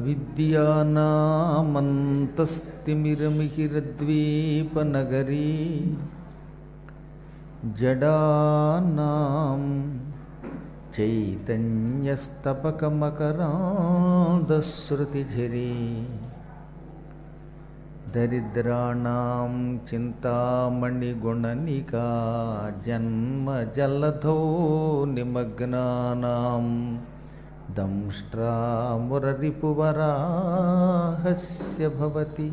అవిద్యానామంతస్తిమిరమిహిరద్వీపనగరీ జడానాం చైతన్యస్తపకమకరాంధశ్రుతిఝరీ దరిద్రాణం చింతామణిగుణనికా జన్మజలధౌ నిమగ్నానాం దంష్ట్రామురరిపువరాహస్య భవతి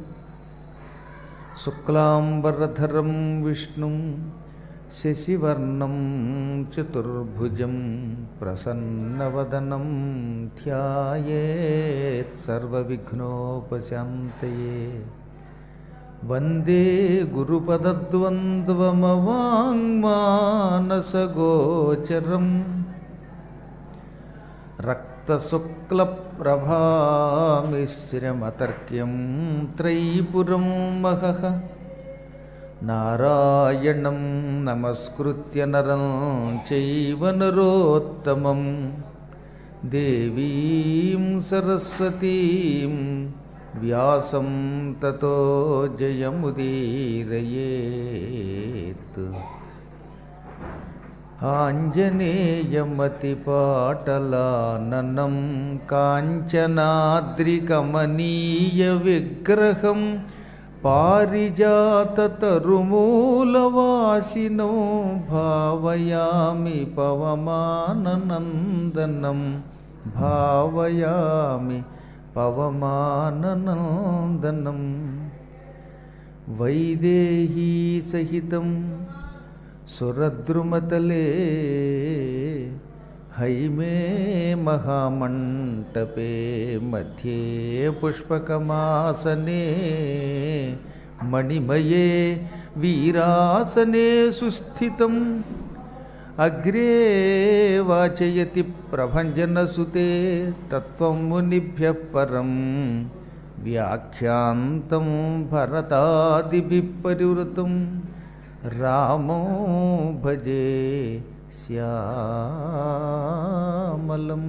శుక్లాంబరధరం విష్ణుం శశివర్ణం చతుర్భుజం ప్రసన్నవదనం ధ్యాయేత్ సర్వవిఘ్నోపశాంతయే వందే గురుపదద్వంద్వమవాङ्మానసగోచరం రక్తశుక్లప్రభామిశ్రమతర్క్యం త్రైపురం మహః నారాయణం నమస్కృత్య నరం చైవ నరోత్తమం దేవీం సరస్వతీం వ్యాసం తతో జయముదీరయేత్ ఆంజనేయమతిపాటలాననం కాంచనాద్రికమనీయవిగ్రహం పారిజాతతరుమూలవాసినో భావయామి పవమాననందనం భావయామి పవమాననందనం వైదేహీ సహితం సురద్రుమతలే హైమే మహామంటపే మధ్యే పుష్పకమాసనే మణిమయే వీరాసనే సుస్థితం అగ్రే వాచయతి ప్రభంజనసుతే తత్వం మునిభ్య పరం వ్యాఖ్యాంతం భరతాదిభిः పరివృతం రామో భజే శ్యామలం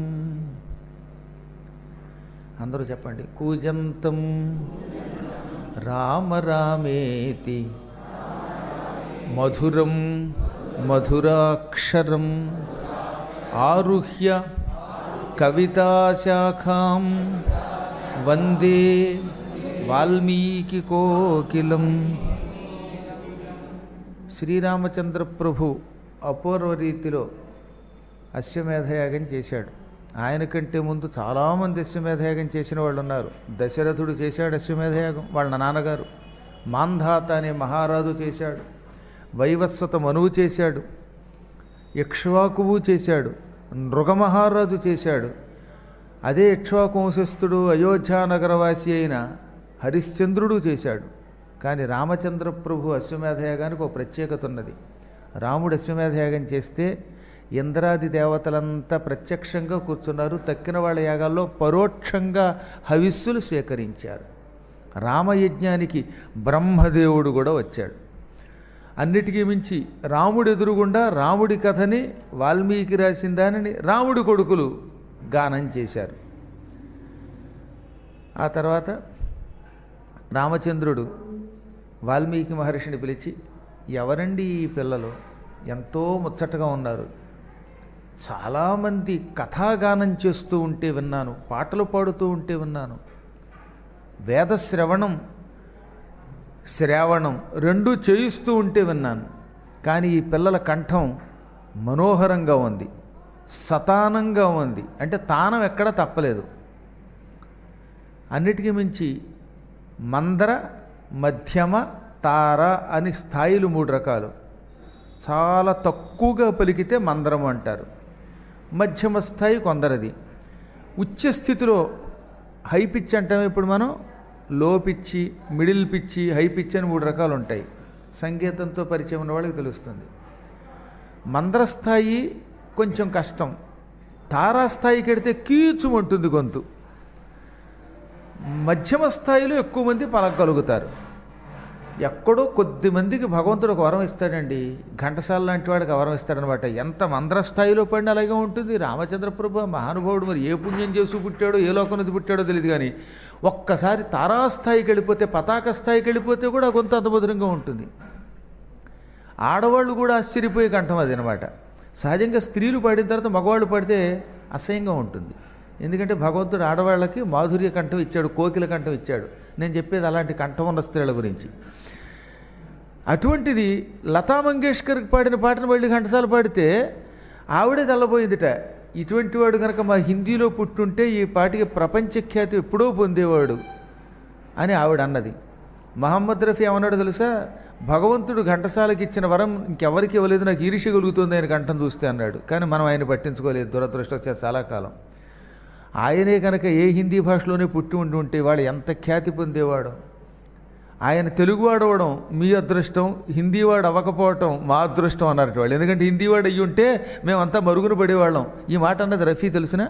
అందరూ చెప్పండి కూజంతం రామ రామేతి మధురం మధురాక్షరం ఆరుహ్య కవితాశాఖాం వందే వాల్మీకికోకిలం శ్రీరామచంద్ర ప్రభు అపూర్వ రీతిలో అశ్వమేధయాగం చేశాడు ఆయన కంటే ముందు చాలామంది అశ్వమేధయాగం చేసిన వాళ్ళు ఉన్నారు దశరథుడు చేశాడు అశ్వమేధయాగం వాళ్ళ నాన్నగారు మాంధాత అనే మహారాజు చేశాడు వైవస్వత మనువు చేశాడు ఇక్ష్వాకువు చేశాడు నృగమహారాజు చేశాడు అదే ఇక్ష్వాకు వంశస్థుడు అయోధ్యానగరవాసి అయిన హరిశ్చంద్రుడు చేశాడు కానీ రామచంద్ర ప్రభు అశ్వమేధయాగానికి ఒక ప్రత్యేకత ఉన్నది రాముడు అశ్వమేధయాగం చేస్తే ఇంద్రాది దేవతలంతా ప్రత్యక్షంగా కూర్చున్నారు తక్కిన వాళ్ళ యాగాల్లో పరోక్షంగా హవిస్సులు స్వీకరించారు రామయజ్ఞానికి బ్రహ్మదేవుడు కూడా వచ్చాడు అన్నిటికీ మించి రాముడు ఎదురుగుండా రాముడి కథని వాల్మీకి రాసిన దానిని రాముడి కొడుకులు గానం చేశారు ఆ తర్వాత రామచంద్రుడు వాల్మీకి మహర్షిని పిలిచి ఎవరండి ఈ పిల్లలు ఎంతో ముచ్చటగా ఉన్నారు చాలామంది కథాగానం చేస్తూ ఉంటే విన్నాను పాటలు పాడుతూ ఉంటే విన్నాను వేదశ్రవణం శ్రావణం రెండూ చేయిస్తూ ఉంటే విన్నాను కానీ ఈ పిల్లల కంఠం మనోహరంగా ఉంది సతానంగా ఉంది అంటే తానం ఎక్కడ తప్పలేదు అన్నిటికీ మించి మందర మధ్యమ తార అని స్థాయిలు మూడు రకాలు చాలా తక్కువగా పలికితే మందరం అంటారు మధ్యమ స్థాయి కొందరది ఉచ్చ స్థితిలో హై పిచ్ అంటాం ఇప్పుడు మనం లో పిచ్చి మిడిల్ పిచ్చి హై పిచ్ అని మూడు రకాలు ఉంటాయి సంగీతంతో పరిచయం ఉన్న వాళ్ళకి తెలుస్తుంది మందరస్థాయి కొంచెం కష్టం తారాస్థాయికి వెడితే కీచుమంటుంది గొంతు మధ్యమ స్థాయిలో ఎక్కువ మంది పలకగలుగుతారు ఎక్కడో కొద్ది మందికి భగవంతుడు ఒక వరం ఇస్తాడండి ఘంటసాల లాంటి వాడికి ఆ వరం ఇస్తాడనమాట ఎంత మంద్ర స్థాయిలో పడిన అలాగే ఉంటుంది రామచంద్ర ప్రభు మహానుభావుడు మరి ఏ పుణ్యం చేసి పుట్టాడో ఏ లోకం నుంచి పుట్టాడో తెలియదు కానీ ఒక్కసారి తారాస్థాయికి వెళ్ళిపోతే పతాక స్థాయికి వెళ్ళిపోతే కూడా గొంతు అంత మధురంగా ఉంటుంది ఆడవాళ్ళు కూడా ఆశ్చర్యపోయే కంఠం అది అనమాట సహజంగా స్త్రీలు పాడిన తర్వాత మగవాళ్ళు పాడితే అసహ్యంగా ఉంటుంది ఎందుకంటే భగవంతుడు ఆడవాళ్ళకి మాధుర్య కంఠం ఇచ్చాడు కోకిల కంఠం ఇచ్చాడు నేను చెప్పేది అలాంటి కంఠం ఉన్న స్త్రీల గురించి అటువంటిది లతా మంగేష్కర్ పాడిన పాటను మళ్ళీ ఘంటసాల పాడితే ఆవిడే తెల్లబోయిందిట ఇటువంటి వాడు కనుక మా హిందీలో పుట్టుంటే ఈ పాటికి ప్రపంచ ఖ్యాతి ఎప్పుడో పొందేవాడు అని ఆవిడ అన్నది మహమ్మద్ రఫీ ఏమన్నాడు తెలుసా భగవంతుడు ఘంటసాలకి ఇచ్చిన వరం ఇంకెవరికి ఇవ్వలేదు నాకు ఈరిష కలుగుతుంది ఆయన కంఠం చూస్తే అన్నాడు కానీ మనం ఆయన పట్టించుకోలేదు దురదృష్టవశాత్తు చాలా కాలం ఆయనే కనుక ఏ హిందీ భాషలోనే పుట్టి ఉండి ఉంటే వాడు ఎంత ఖ్యాతి పొందేవాడు ఆయన తెలుగువాడు అవ్వడం మీ అదృష్టం హిందీవాడు అవ్వకపోవటం మా అదృష్టం అన్నారు వాళ్ళు ఎందుకంటే హిందీవాడు అయ్యి ఉంటే మేమంతా మరుగున పడేవాళ్ళం ఈ మాట అన్నది రఫీ తెలిసినా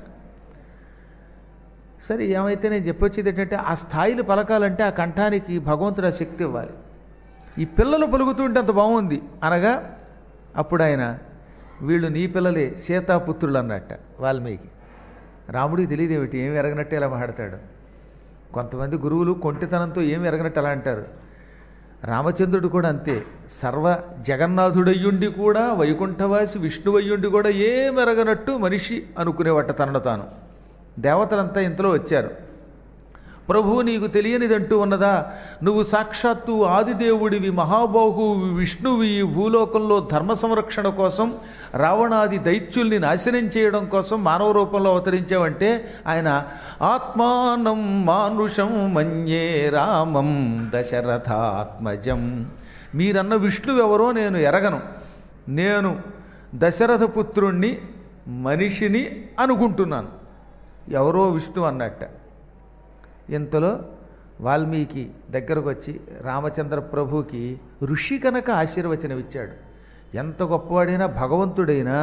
సరే ఏమైతే నేను చెప్పొచ్చేది ఏంటంటే ఆ స్థాయిలు పలకాలంటే ఆ కంఠానికి భగవంతుడు ఆ శక్తి ఇవ్వాలి ఈ పిల్లలు పలుకుతుంటే అంత బాగుంది అనగా అప్పుడు ఆయన వీళ్ళు నీ పిల్లలే సీతాపుత్రులు అన్నట్ట వాల్మీకి రాముడికి తెలియదు ఏమిటి ఏమి ఎరగనట్టే ఇలా మాట్లాడతాడు కొంతమంది గురువులు కొంటితనంతో ఏమి ఎరగనట్టు అలా అంటారు రామచంద్రుడు కూడా అంతే సర్వ జగన్నాథుడయ్యుండి కూడా వైకుంఠవాసి విష్ణువయ్యుండి కూడా ఏమి ఎరగనట్టు మనిషి అనుకునేవట తనను తాను దేవతలంతా ఇంతలో వచ్చారు ప్రభువు నీకు తెలియనిదంటూ ఉన్నదా నువ్వు సాక్షాత్తు ఆదిదేవుడివి మహాబాహు విష్ణువి ఈ భూలోకంలో ధర్మ సంరక్షణ కోసం రావణాది దైత్యుల్ని నాశనం చేయడం కోసం మానవ రూపంలో అవతరించావంటే ఆయన ఆత్మానం మానుషం మన్యే రామం దశరథాత్మజం మీరన్న విష్ణువు ఎవరో నేను ఎరగను నేను దశరథ పుత్రుణ్ణి మనిషిని అనుకుంటున్నాను ఎవరో విష్ణు అన్నట్ట ఇంతలో వాల్మీకి దగ్గరకు వచ్చి రామచంద్ర ప్రభుకి ఋషి కనుక ఆశీర్వచనం ఇచ్చాడు ఎంత గొప్పవాడైనా భగవంతుడైనా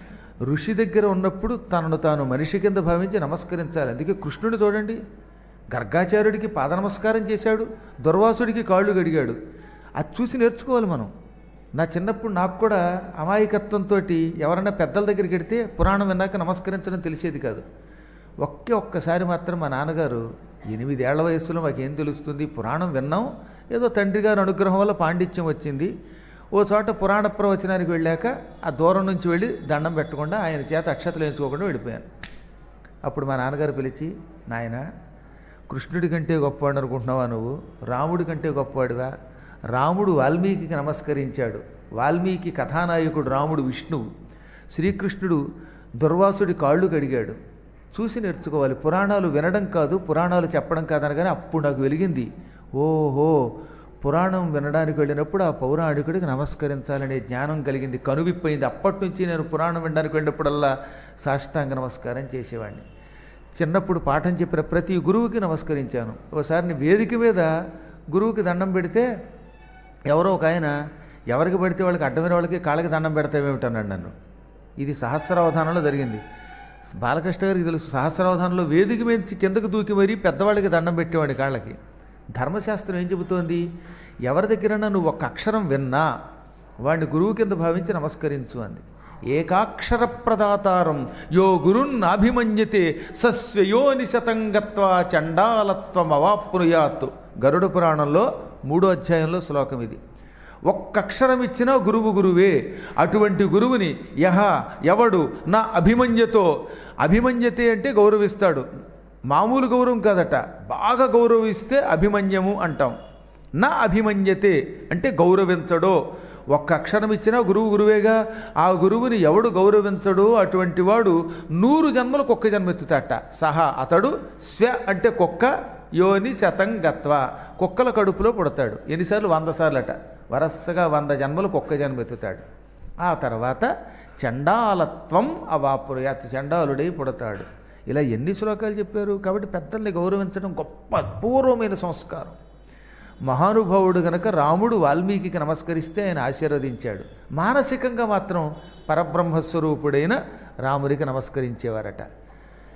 ఋషి దగ్గర ఉన్నప్పుడు తనను తాను మనిషి కింద భావించి నమస్కరించాలి అందుకే కృష్ణుడు చూడండి గర్గాచార్యుడికి పాద నమస్కారం చేశాడు దుర్వాసుడికి కాళ్ళు గడిగాడు అది చూసి నేర్చుకోవాలి మనం నా చిన్నప్పుడు నాకు కూడా అమాయకత్వంతో ఎవరైనా పెద్దల దగ్గరికి వెడితే పురాణం విన్నాక నమస్కరించడం తెలిసేది కాదు ఒకే ఒక్కసారి మాత్రం మా నాన్నగారు ఎనిమిదేళ్ల వయస్సులో మాకేం తెలుస్తుంది పురాణం విన్నాం ఏదో తండ్రి గారి అనుగ్రహం వల్ల పాండిత్యం వచ్చింది ఓ చోట పురాణ ప్రవచనానికి వెళ్ళాక ఆ దూరం నుంచి వెళ్ళి దండం పెట్టకుండా ఆయన చేత అక్షతలు వేయించుకోకుండా వెళ్ళిపోయాను అప్పుడు మా నాన్నగారు పిలిచి నాయన కృష్ణుడి కంటే గొప్పవాడు అనుకుంటున్నావా నువ్వు రాముడి కంటే గొప్పవాడివా రాముడు వాల్మీకి నమస్కరించాడు వాల్మీకి కథానాయకుడు రాముడు విష్ణువు శ్రీకృష్ణుడు దుర్వాసుడి కాళ్ళు కడిగాడు చూసి నేర్చుకోవాలి పురాణాలు వినడం కాదు పురాణాలు చెప్పడం కాదనగానే అప్పుడు నాకు వెలిగింది ఓహో పురాణం వినడానికి వెళ్ళినప్పుడు ఆ పౌరాణికుడికి నమస్కరించాలనే జ్ఞానం కలిగింది కనువిప్పయింది అప్పటి నుంచి నేను పురాణం వినడానికి వెళ్ళినప్పుడల్లా సాష్టాంగ నమస్కారం చేసేవాడిని చిన్నప్పుడు పాఠం చెప్పిన ప్రతి గురువుకి నమస్కరించాను ఒకసారి నేను వేదిక మీద గురువుకి దండం పెడితే ఎవరో ఒక ఆయన ఎవరికి పడితే వాళ్ళకి అడ్డమైన వాళ్ళకి కాళ్ళకి దండం పెడతావేమిటన్నాడు నన్ను ఇది సహస్రావధానంలో జరిగింది బాలకృష్ణ గారికి తెలుసు సహస్రావధానంలో వేదిక మీద కిందకు దూకి మరీ పెద్దవాళ్ళకి దండం పెట్టేవాడి కాళ్ళకి ధర్మశాస్త్రం ఏం చెబుతోంది ఎవరి దగ్గరైనా నువ్వు ఒక అక్షరం విన్నా వాడిని గురువు కింద భావించి నమస్కరించు అంది ఏకాక్షర ప్రదాతారం యో గురున్నాభిమన్యతే సస్వయోని శతంగత్వా చండాలత్వం అవాప్నుయాత్ గరుడ పురాణంలో మూడో అధ్యాయంలో శ్లోకం ఇది ఒక్క అక్షరం ఇచ్చినా గురువు గురువే అటువంటి గురువుని యహ ఎవడు నా అభిమన్యతో అభిమన్యతే అంటే గౌరవిస్తాడు మామూలు గౌరవం కాదట బాగా గౌరవిస్తే అభిమన్యము అంటాం నా అభిమన్యతే అంటే గౌరవించడో ఒక్క అక్షరం ఇచ్చినా గురువు గురువేగా ఆ గురువుని ఎవడు గౌరవించడో అటువంటి వాడు నూరు జన్మలు కుక్క జన్మెత్తుతాట సహా అతడు స్వ అంటే కుక్క యోని శతం గత్వ కుక్కల కడుపులో పుడతాడు ఎన్నిసార్లు వంద సార్లు అట వరసగా వంద జన్మలు కుక్క జన్మెత్తుతాడు ఆ తర్వాత చండాలత్వం అవాపురయాత్ చండాలుడై పుడతాడు ఇలా ఎన్ని శ్లోకాలు చెప్పారు కాబట్టి పెద్దల్ని గౌరవించడం గొప్ప అపూర్వమైన సంస్కారం మహానుభావుడు గనక రాముడు వాల్మీకి నమస్కరిస్తే ఆయన ఆశీర్వదించాడు మానసికంగా మాత్రం పరబ్రహ్మస్వరూపుడైన రాముడికి నమస్కరించేవారట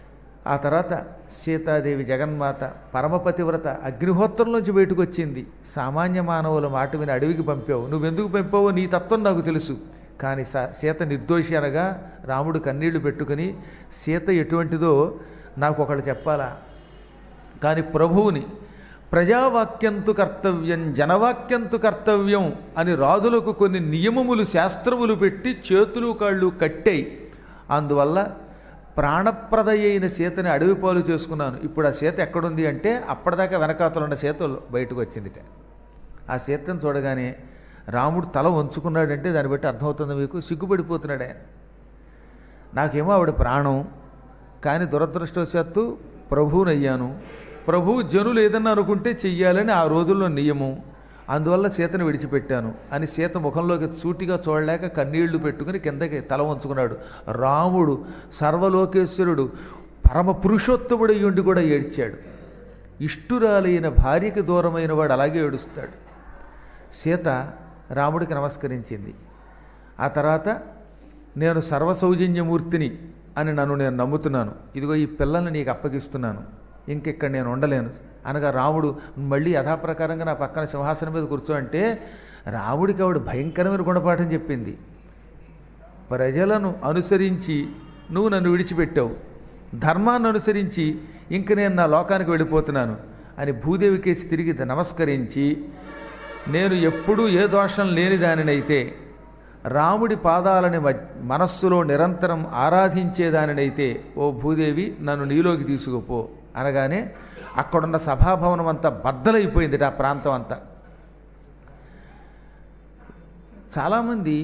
ఆ తర్వాత సీతాదేవి జగన్మాత పరమపతివ్రత అగ్నిహోత్రంలోంచి బయటకు వచ్చింది సామాన్య మానవుల మాట విని అడవికి పంపావు నువ్వెందుకు పంపావో నీ తత్వం నాకు తెలుసు కానీ స సీత నిర్దోషి అనగా రాముడు కన్నీళ్లు పెట్టుకుని సీత ఎటువంటిదో నాకు ఒకళ్ళు చెప్పాలా కానీ ప్రభువుని ప్రజావాక్యంతు కర్తవ్యం జనవాక్యంతు కర్తవ్యం అని రాజులకు కొన్ని నియమములు శాస్త్రములు పెట్టి చేతులు కాళ్ళు కట్టాయి అందువల్ల ప్రాణప్రదయ అయిన సీతని అడవి పాలు చేసుకున్నాను ఇప్పుడు ఆ సీత ఎక్కడుంది అంటే అప్పటిదాకా వెనకాతలు ఉన్న సీత బయటకు వచ్చిందిట ఆ సీతను చూడగానే రాముడు తల వంచుకున్నాడంటే దాన్ని బట్టి అర్థమవుతుంది మీకు సిగ్గుపడిపోతున్నాడు ఆయన నాకేమో ఆవిడ ప్రాణం కానీ దురదృష్టవశాత్తు ప్రభువునయ్యాను ప్రభువు జనులు ఏదన్నా అనుకుంటే చెయ్యాలని ఆ రోజుల్లో నియమం అందువల్ల సీతను విడిచిపెట్టాను అని సీత ముఖంలోకి సూటిగా చూడలేక కన్నీళ్లు పెట్టుకుని కిందకి తల వంచుకున్నాడు రాముడు సర్వలోకేశ్వరుడు పరమ పురుషోత్తముడు ఉండి కూడా ఏడ్చాడు ఇష్టురాలైన భార్యకి దూరమైన వాడు అలాగే ఏడుస్తాడు సీత రాముడికి నమస్కరించింది ఆ తర్వాత నేను సర్వసౌజన్యమూర్తిని అని నన్ను నేను నమ్ముతున్నాను ఇదిగో ఈ పిల్లల్ని నీకు అప్పగిస్తున్నాను ఇంకెక్కడ నేను ఉండలేను అనగా రాముడు మళ్ళీ యథాప్రకారంగా నా పక్కన సింహాసనం మీద కూర్చో అంటే రాముడికి ఆవిడ భయంకరమైన గుణపాఠం చెప్పింది ప్రజలను అనుసరించి నువ్వు నన్ను విడిచిపెట్టావు ధర్మాన్ని అనుసరించి ఇంక నేను నా లోకానికి వెళ్ళిపోతున్నాను అని భూదేవి కేసి తిరిగి నమస్కరించి నేను ఎప్పుడూ ఏ దోషం లేని దానినైతే రాముడి పాదాలని మ- మనస్సులో నిరంతరం ఆరాధించేదానినైతే ఓ భూదేవి నన్ను నీలోకి తీసుకుపో అనగానే అక్కడున్న సభాభవనం అంతా బద్దలైపోయింది ఆ ప్రాంతం అంతా చాలామంది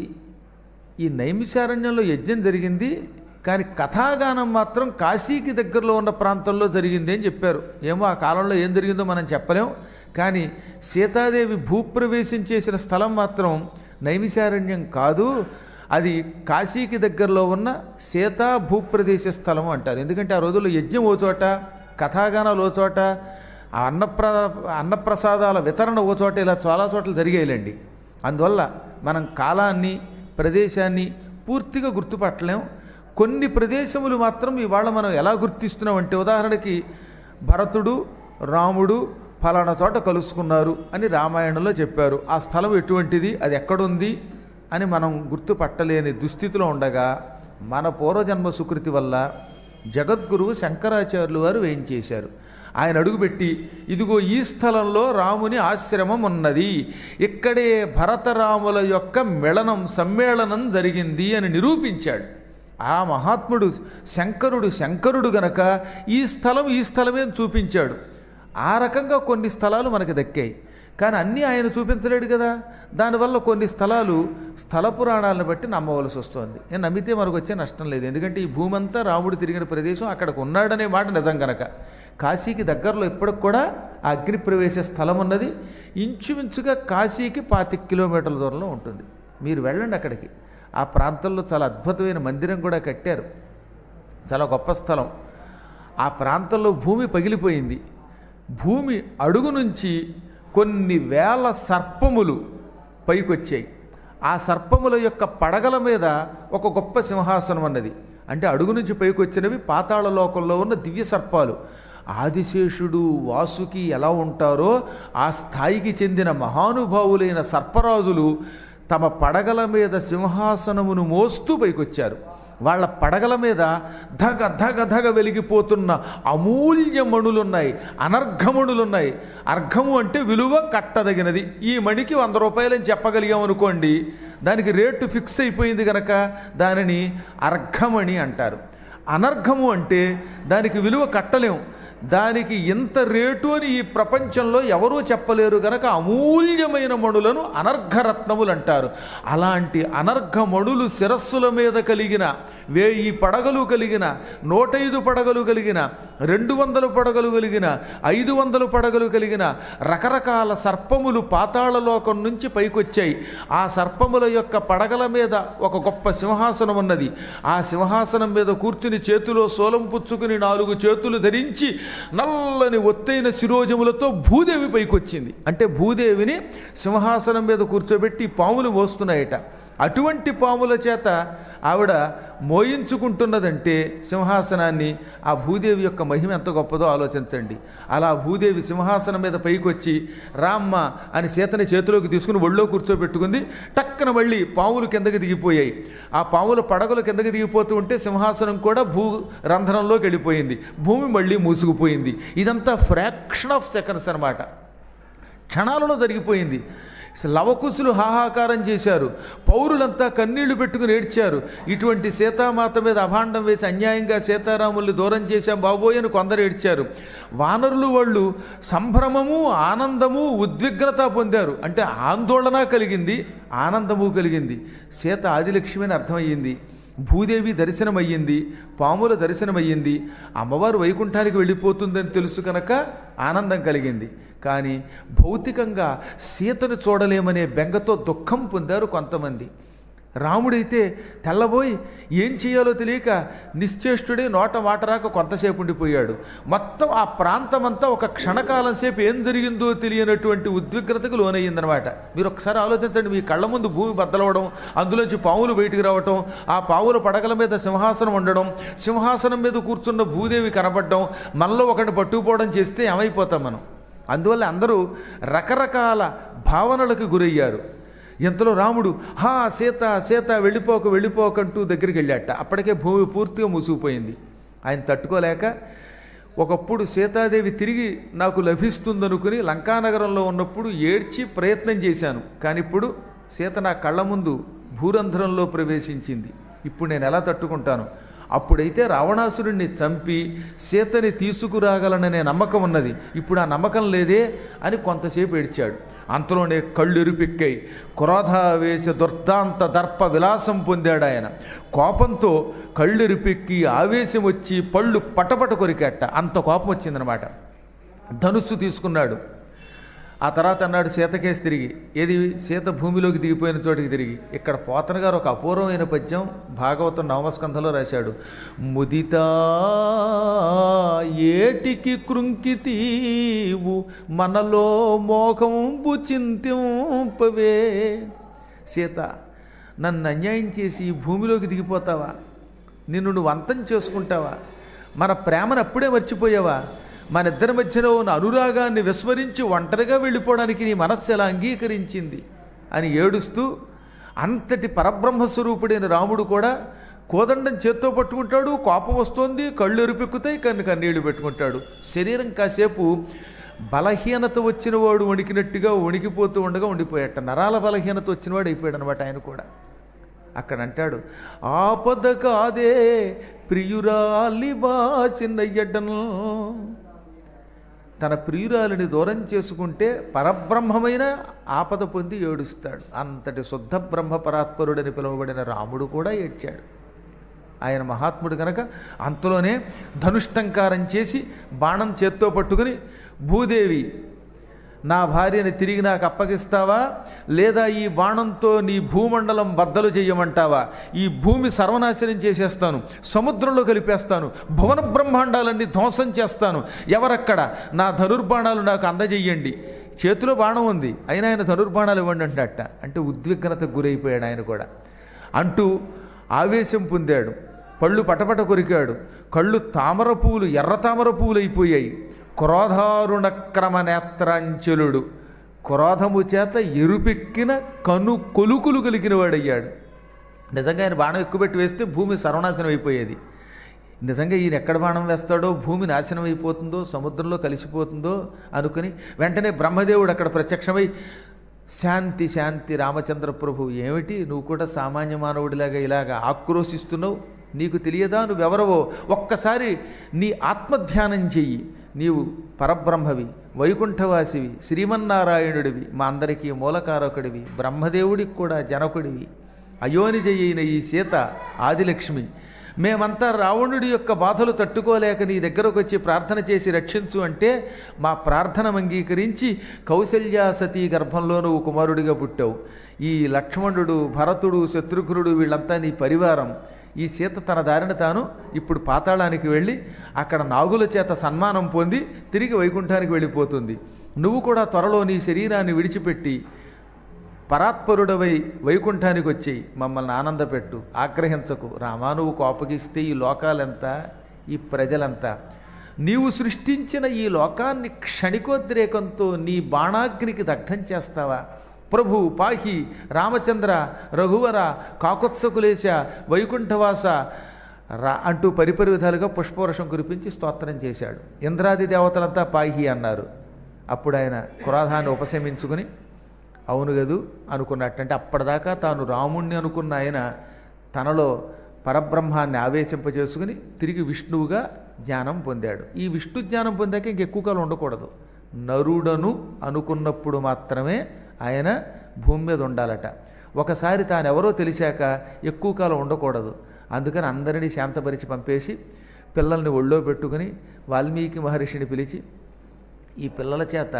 ఈ నైమిషారణ్యంలో యజ్ఞం జరిగింది కానీ కథాగానం మాత్రం కాశీకి దగ్గరలో ఉన్న ప్రాంతంలో జరిగింది అని చెప్పారు ఏమో ఆ కాలంలో ఏం జరిగిందో మనం చెప్పలేం కానీ సీతాదేవి భూప్రవేశం చేసిన స్థలం మాత్రం నైమిషారణ్యం కాదు అది కాశీకి దగ్గరలో ఉన్న సీతా భూప్రదేశ స్థలం అంటారు ఎందుకంటే ఆ రోజుల్లో యజ్ఞం ఓ చోట కథాగానాలు ఓ చోట ఆ అన్నప్ర అన్నప్రసాదాల వితరణ ఓ చోట ఇలా చాలా చోట్ల జరిగేయాలండి అందువల్ల మనం కాలాన్ని ప్రదేశాన్ని పూర్తిగా గుర్తుపట్టలేం కొన్ని ప్రదేశములు మాత్రం ఇవాళ మనం ఎలా గుర్తిస్తున్నాం అంటే ఉదాహరణకి భరతుడు రాముడు ఫలానా చోట కలుసుకున్నారు అని రామాయణంలో చెప్పారు ఆ స్థలం ఎటువంటిది అది ఎక్కడుంది అని మనం గుర్తుపట్టలేని దుస్థితిలో ఉండగా మన పూర్వజన్మ సుకృతి వల్ల జగద్గురువు శంకరాచార్యులు వారు వేయించేశారు ఆయన అడుగుపెట్టి ఇదిగో ఈ స్థలంలో రాముని ఆశ్రమం ఉన్నది ఇక్కడే భరతరాముల యొక్క మిళనం సమ్మేళనం జరిగింది అని నిరూపించాడు ఆ మహాత్ముడు శంకరుడు శంకరుడు గనక ఈ స్థలం ఈ స్థలమే అని చూపించాడు ఆ రకంగా కొన్ని స్థలాలు మనకి దక్కాయి కానీ అన్నీ ఆయన చూపించలేడు కదా దానివల్ల కొన్ని స్థలాలు స్థల పురాణాలను బట్టి నమ్మవలసి వస్తుంది నేను నమ్మితే మనకు వచ్చే నష్టం లేదు ఎందుకంటే ఈ భూమి అంతా రాముడు తిరిగిన ప్రదేశం అక్కడికి ఉన్నాడనే మాట నిజం గనక కాశీకి దగ్గరలో ఇప్పటికి కూడా ఆ అగ్ని ప్రవేశ స్థలం ఉన్నది ఇంచుమించుగా కాశీకి పాతిక కిలోమీటర్ల దూరంలో ఉంటుంది మీరు వెళ్ళండి అక్కడికి ఆ ప్రాంతంలో చాలా అద్భుతమైన మందిరం కూడా కట్టారు చాలా గొప్ప స్థలం ఆ ప్రాంతంలో భూమి పగిలిపోయింది భూమి అడుగు నుంచి కొన్ని వేల సర్పములు పైకొచ్చాయి ఆ సర్పముల యొక్క పడగల మీద ఒక గొప్ప సింహాసనం అన్నది అంటే అడుగు నుంచి పైకి వచ్చినవి పాతాళ లోకంలో ఉన్న దివ్య సర్పాలు ఆదిశేషుడు వాసుకి ఎలా ఉంటారో ఆ స్థాయికి చెందిన మహానుభావులైన సర్పరాజులు తమ పడగల మీద సింహాసనమును మోస్తూ పైకొచ్చారు వాళ్ళ పడగల మీద ధగ ధగ ధగ వెలిగిపోతున్న అమూల్య మణులున్నాయి అనర్ఘమణులున్నాయి అర్ఘము అంటే విలువ కట్టదగినది ఈ మణికి వంద రూపాయలని చెప్పగలిగాం అనుకోండి దానికి రేటు ఫిక్స్ అయిపోయింది కనుక దానిని అర్ఘమణి అంటారు అనర్ఘము అంటే దానికి విలువ కట్టలేం దానికి ఎంత రేటు అని ఈ ప్రపంచంలో ఎవరూ చెప్పలేరు గనక అమూల్యమైన మణులను అనర్ఘరత్నములు అంటారు అలాంటి అనర్ఘ మణులు శిరస్సుల మీద కలిగిన వేయి పడగలు కలిగిన నూట ఐదు పడగలు కలిగిన రెండు వందల పడగలు కలిగిన ఐదు వందల పడగలు కలిగిన రకరకాల సర్పములు పాతాళలోకం నుంచి పైకొచ్చాయి ఆ సర్పముల యొక్క పడగల మీద ఒక గొప్ప సింహాసనం ఉన్నది ఆ సింహాసనం మీద కూర్చుని చేతిలో సోలం పుచ్చుకుని నాలుగు చేతులు ధరించి నల్లని ఒత్తైన శిరోజములతో భూదేవి పైకొచ్చింది అంటే భూదేవిని సింహాసనం మీద కూర్చోబెట్టి పాములు మోస్తున్నాయట అటువంటి పాముల చేత ఆవిడ మోయించుకుంటున్నదంటే సింహాసనాన్ని ఆ భూదేవి యొక్క మహిమ ఎంత గొప్పదో ఆలోచించండి అలా భూదేవి సింహాసనం మీద పైకొచ్చి రామ్మ అని సీతని చేతిలోకి తీసుకుని ఒళ్ళో కూర్చోబెట్టుకుంది టక్కన మళ్ళీ పావులు కిందకి దిగిపోయాయి ఆ పావుల పడగలు కిందకి దిగిపోతూ ఉంటే సింహాసనం కూడా భూ రంధ్రంలోకి వెళ్ళిపోయింది భూమి మళ్ళీ మూసుకుపోయింది ఇదంతా ఫ్రాక్షన్ ఆఫ్ సెకండ్స్ అనమాట క్షణాలలో జరిగిపోయింది లవకుశులు హాహాకారం చేశారు పౌరులంతా కన్నీళ్లు పెట్టుకుని ఏడ్చారు ఇటువంటి సీతామాత మీద అభాండం వేసి అన్యాయంగా సీతారాముల్ని దూరం చేశాం బాబోయ్ అని కొందరు ఏడ్చారు వానరులు వాళ్ళు సంభ్రమము ఆనందము ఉద్విగ్నత పొందారు అంటే ఆందోళన కలిగింది ఆనందము కలిగింది సీత ఆదిలక్ష్మి అని అర్థమయ్యింది భూదేవి దర్శనమయ్యింది పాముల దర్శనమయ్యింది అమ్మవారు వైకుంఠానికి వెళ్ళిపోతుందని తెలుసు కనుక ఆనందం కలిగింది కానీ భౌతికంగా సీతను చూడలేమనే బెంగతో దుఃఖం పొందారు కొంతమంది రాముడైతే తెల్లబోయి ఏం చేయాలో తెలియక నిశ్చేష్టుడే నోట మాట రాక కొంతసేపు ఉండిపోయాడు మొత్తం ఆ ప్రాంతమంతా ఒక క్షణకాలం సేపు ఏం జరిగిందో తెలియనటువంటి ఉద్విగ్నతకు లోనయ్యిందనమాట మీరు ఒకసారి ఆలోచించండి మీ కళ్ళ ముందు భూమి బద్దలవడం అందులోంచి పావులు బయటికి రావటం ఆ పావుల పడగల మీద సింహాసనం ఉండడం సింహాసనం మీద కూర్చున్న భూదేవి కనపడడం మనలో ఒకటి పట్టుకుపోవడం చేస్తే ఏమైపోతాం మనం అందువల్ల అందరూ రకరకాల భావనలకు గురయ్యారు ఇంతలో రాముడు హా సీత సీత వెళ్ళిపోక వెళ్ళిపోకంటూ దగ్గరికి వెళ్ళాట అప్పటికే భూమి పూర్తిగా మూసుకుపోయింది ఆయన తట్టుకోలేక ఒకప్పుడు సీతాదేవి తిరిగి నాకు లభిస్తుందనుకుని లంకానగరంలో ఉన్నప్పుడు ఏడ్చి ప్రయత్నం చేశాను కానీ ఇప్పుడు సీత నా కళ్ళ ముందు భూరంధ్రంలో ప్రవేశించింది ఇప్పుడు నేను ఎలా తట్టుకుంటాను అప్పుడైతే రావణాసురుణ్ణి చంపి సీతని తీసుకురాగలననే నమ్మకం ఉన్నది ఇప్పుడు ఆ నమ్మకం లేదే అని కొంతసేపు ఏడ్చాడు అంతలోనే కళ్ళు ఎరుపెక్కాయి క్రోధావేశ దుర్దాంత దర్ప విలాసం పొందాడు ఆయన కోపంతో కళ్ళు ఎరుపెక్కి ఆవేశం వచ్చి పళ్ళు పటపట కొరికేట అంత కోపం వచ్చిందనమాట ధనుస్సు తీసుకున్నాడు ఆ తర్వాత అన్నాడు సీతకేసి తిరిగి ఏది సీత భూమిలోకి దిగిపోయిన చోటికి తిరిగి ఇక్కడ పోతన గారు ఒక అపూర్వమైన పద్యం భాగవతం నవమస్కంధంలో రాశాడు ముదితా ఏటికి కృంకితీవు మనలో మోహంబు చింతింపవే సీత నన్ను అన్యాయం చేసి ఈ భూమిలోకి దిగిపోతావా నిన్ను నువ్వు అంతం చేసుకుంటావా మన ప్రేమను అప్పుడే మర్చిపోయావా మన ఇద్దరి మధ్యలో ఉన్న అనురాగాన్ని విస్మరించి ఒంటరిగా వెళ్ళిపోవడానికి నీ మనస్సు ఎలా అంగీకరించింది అని ఏడుస్తూ అంతటి పరబ్రహ్మస్వరూపుడైన రాముడు కూడా కోదండం చేత్తో పట్టుకుంటాడు కోపం వస్తోంది కళ్ళు ఎరుపెక్కుతాయి కన్ను కన్నీళ్లు పెట్టుకుంటాడు శరీరం కాసేపు బలహీనత వచ్చిన వాడు వణికినట్టుగా వణికిపోతూ ఉండగా ఉండిపోయాట నరాల బలహీనత వచ్చినవాడు అయిపోయాడు అనమాట ఆయన కూడా అక్కడ అంటాడు ఆపద కాదే ప్రియురాలి బాచిన్నయ్యడ్డను తన ప్రియురాలిని దూరం చేసుకుంటే పరబ్రహ్మమైన ఆపద పొంది ఏడుస్తాడు అంతటి శుద్ధ బ్రహ్మ పరాత్పరుడని పిలువబడిన రాముడు కూడా ఏడ్చాడు ఆయన మహాత్ముడు కనుక అంతలోనే ధనుష్టంకారం చేసి బాణం చేత్తో పట్టుకుని భూదేవి నా భార్యని తిరిగి నాకు అప్పగిస్తావా లేదా ఈ బాణంతో నీ భూమండలం బద్దలు చేయమంటావా ఈ భూమి సర్వనాశనం చేసేస్తాను సముద్రంలో కలిపేస్తాను భువన బ్రహ్మాండాలన్నీ ధ్వంసం చేస్తాను ఎవరక్కడ నా ధనుర్బాణాలు నాకు అందజేయండి చేతిలో బాణం ఉంది అయినా ఆయన ధనుర్బాణాలు ఇవ్వండి అంటట అంటే ఉద్విగ్నతకు గురైపోయాడు ఆయన కూడా అంటూ ఆవేశం పొందాడు పళ్ళు పటపట కొరికాడు కళ్ళు తామర పువ్వులు ఎర్ర తామర పువ్వులు అయిపోయాయి క్రోధారుణక్రమ నేత్రాంచలుడు క్రోధము చేత ఎరుపెక్కిన కను కొలుకులు కలిగిన వాడయ్యాడు నిజంగా ఆయన బాణం ఎక్కువ పెట్టి వేస్తే భూమి సర్వనాశనం అయిపోయేది నిజంగా ఈయన ఎక్కడ బాణం వేస్తాడో భూమి నాశనం అయిపోతుందో సముద్రంలో కలిసిపోతుందో అనుకుని వెంటనే బ్రహ్మదేవుడు అక్కడ ప్రత్యక్షమై శాంతి శాంతి రామచంద్ర ప్రభు ఏమిటి నువ్వు కూడా సామాన్య మానవుడిలాగా ఇలాగా ఆక్రోశిస్తున్నావు నీకు తెలియదా నువ్వెవరవో ఒక్కసారి నీ ఆత్మధ్యానం చెయ్యి నీవు పరబ్రహ్మవి వైకుంఠవాసివి శ్రీమన్నారాయణుడివి మా అందరికీ మూలకారకుడివి బ్రహ్మదేవుడికి కూడా జనకుడివి అయోనిజయైన ఈ సీత ఆదిలక్ష్మి మేమంతా రావణుడి యొక్క బాధలు తట్టుకోలేక నీ దగ్గరకు వచ్చి ప్రార్థన చేసి రక్షించు అంటే మా ప్రార్థన అంగీకరించి కౌశల్యా సతీ గర్భంలో నువ్వు కుమారుడిగా పుట్టావు ఈ లక్ష్మణుడు భరతుడు శత్రుఘ్నుడు వీళ్ళంతా నీ పరివారం ఈ సీత తన దారిన తాను ఇప్పుడు పాతాళానికి వెళ్ళి అక్కడ నాగుల చేత సన్మానం పొంది తిరిగి వైకుంఠానికి వెళ్ళిపోతుంది నువ్వు కూడా త్వరలో నీ శరీరాన్ని విడిచిపెట్టి పరాత్పరుడవై వైకుంఠానికి వచ్చి మమ్మల్ని ఆనందపెట్టు ఆగ్రహించకు రామా నువ్వు కోపగిస్తే ఈ లోకాలెంత ఈ ప్రజలంతా నీవు సృష్టించిన ఈ లోకాన్ని క్షణికోద్రేకంతో నీ బాణాగ్నికి దగ్ధం చేస్తావా ప్రభు పాహి రామచంద్ర రఘువర కాకుత్సకులేశ వైకుంఠవాస రా అంటూ పరిపరి విధాలుగా పుష్పవర్షం కురిపించి స్తోత్రం చేశాడు ఇంద్రాది దేవతలంతా పాహి అన్నారు అప్పుడు ఆయన క్రోధాన్ని ఉపశమించుకుని అవును గదు అనుకున్నట్టంటే అప్పటిదాకా తాను రాముణ్ణి అనుకున్న ఆయన తనలో పరబ్రహ్మాన్ని ఆవేశింపజేసుకుని తిరిగి విష్ణువుగా జ్ఞానం పొందాడు ఈ విష్ణు జ్ఞానం పొందాక ఇంకెక్కువ కాలం ఉండకూడదు నరుడను అనుకున్నప్పుడు మాత్రమే ఆయన భూమి మీద ఉండాలట ఒకసారి తానెవరో తెలిసాక ఎక్కువ కాలం ఉండకూడదు అందుకని అందరినీ శాంతపరిచి పంపేసి పిల్లల్ని ఒళ్ళో పెట్టుకుని వాల్మీకి మహర్షిని పిలిచి ఈ పిల్లల చేత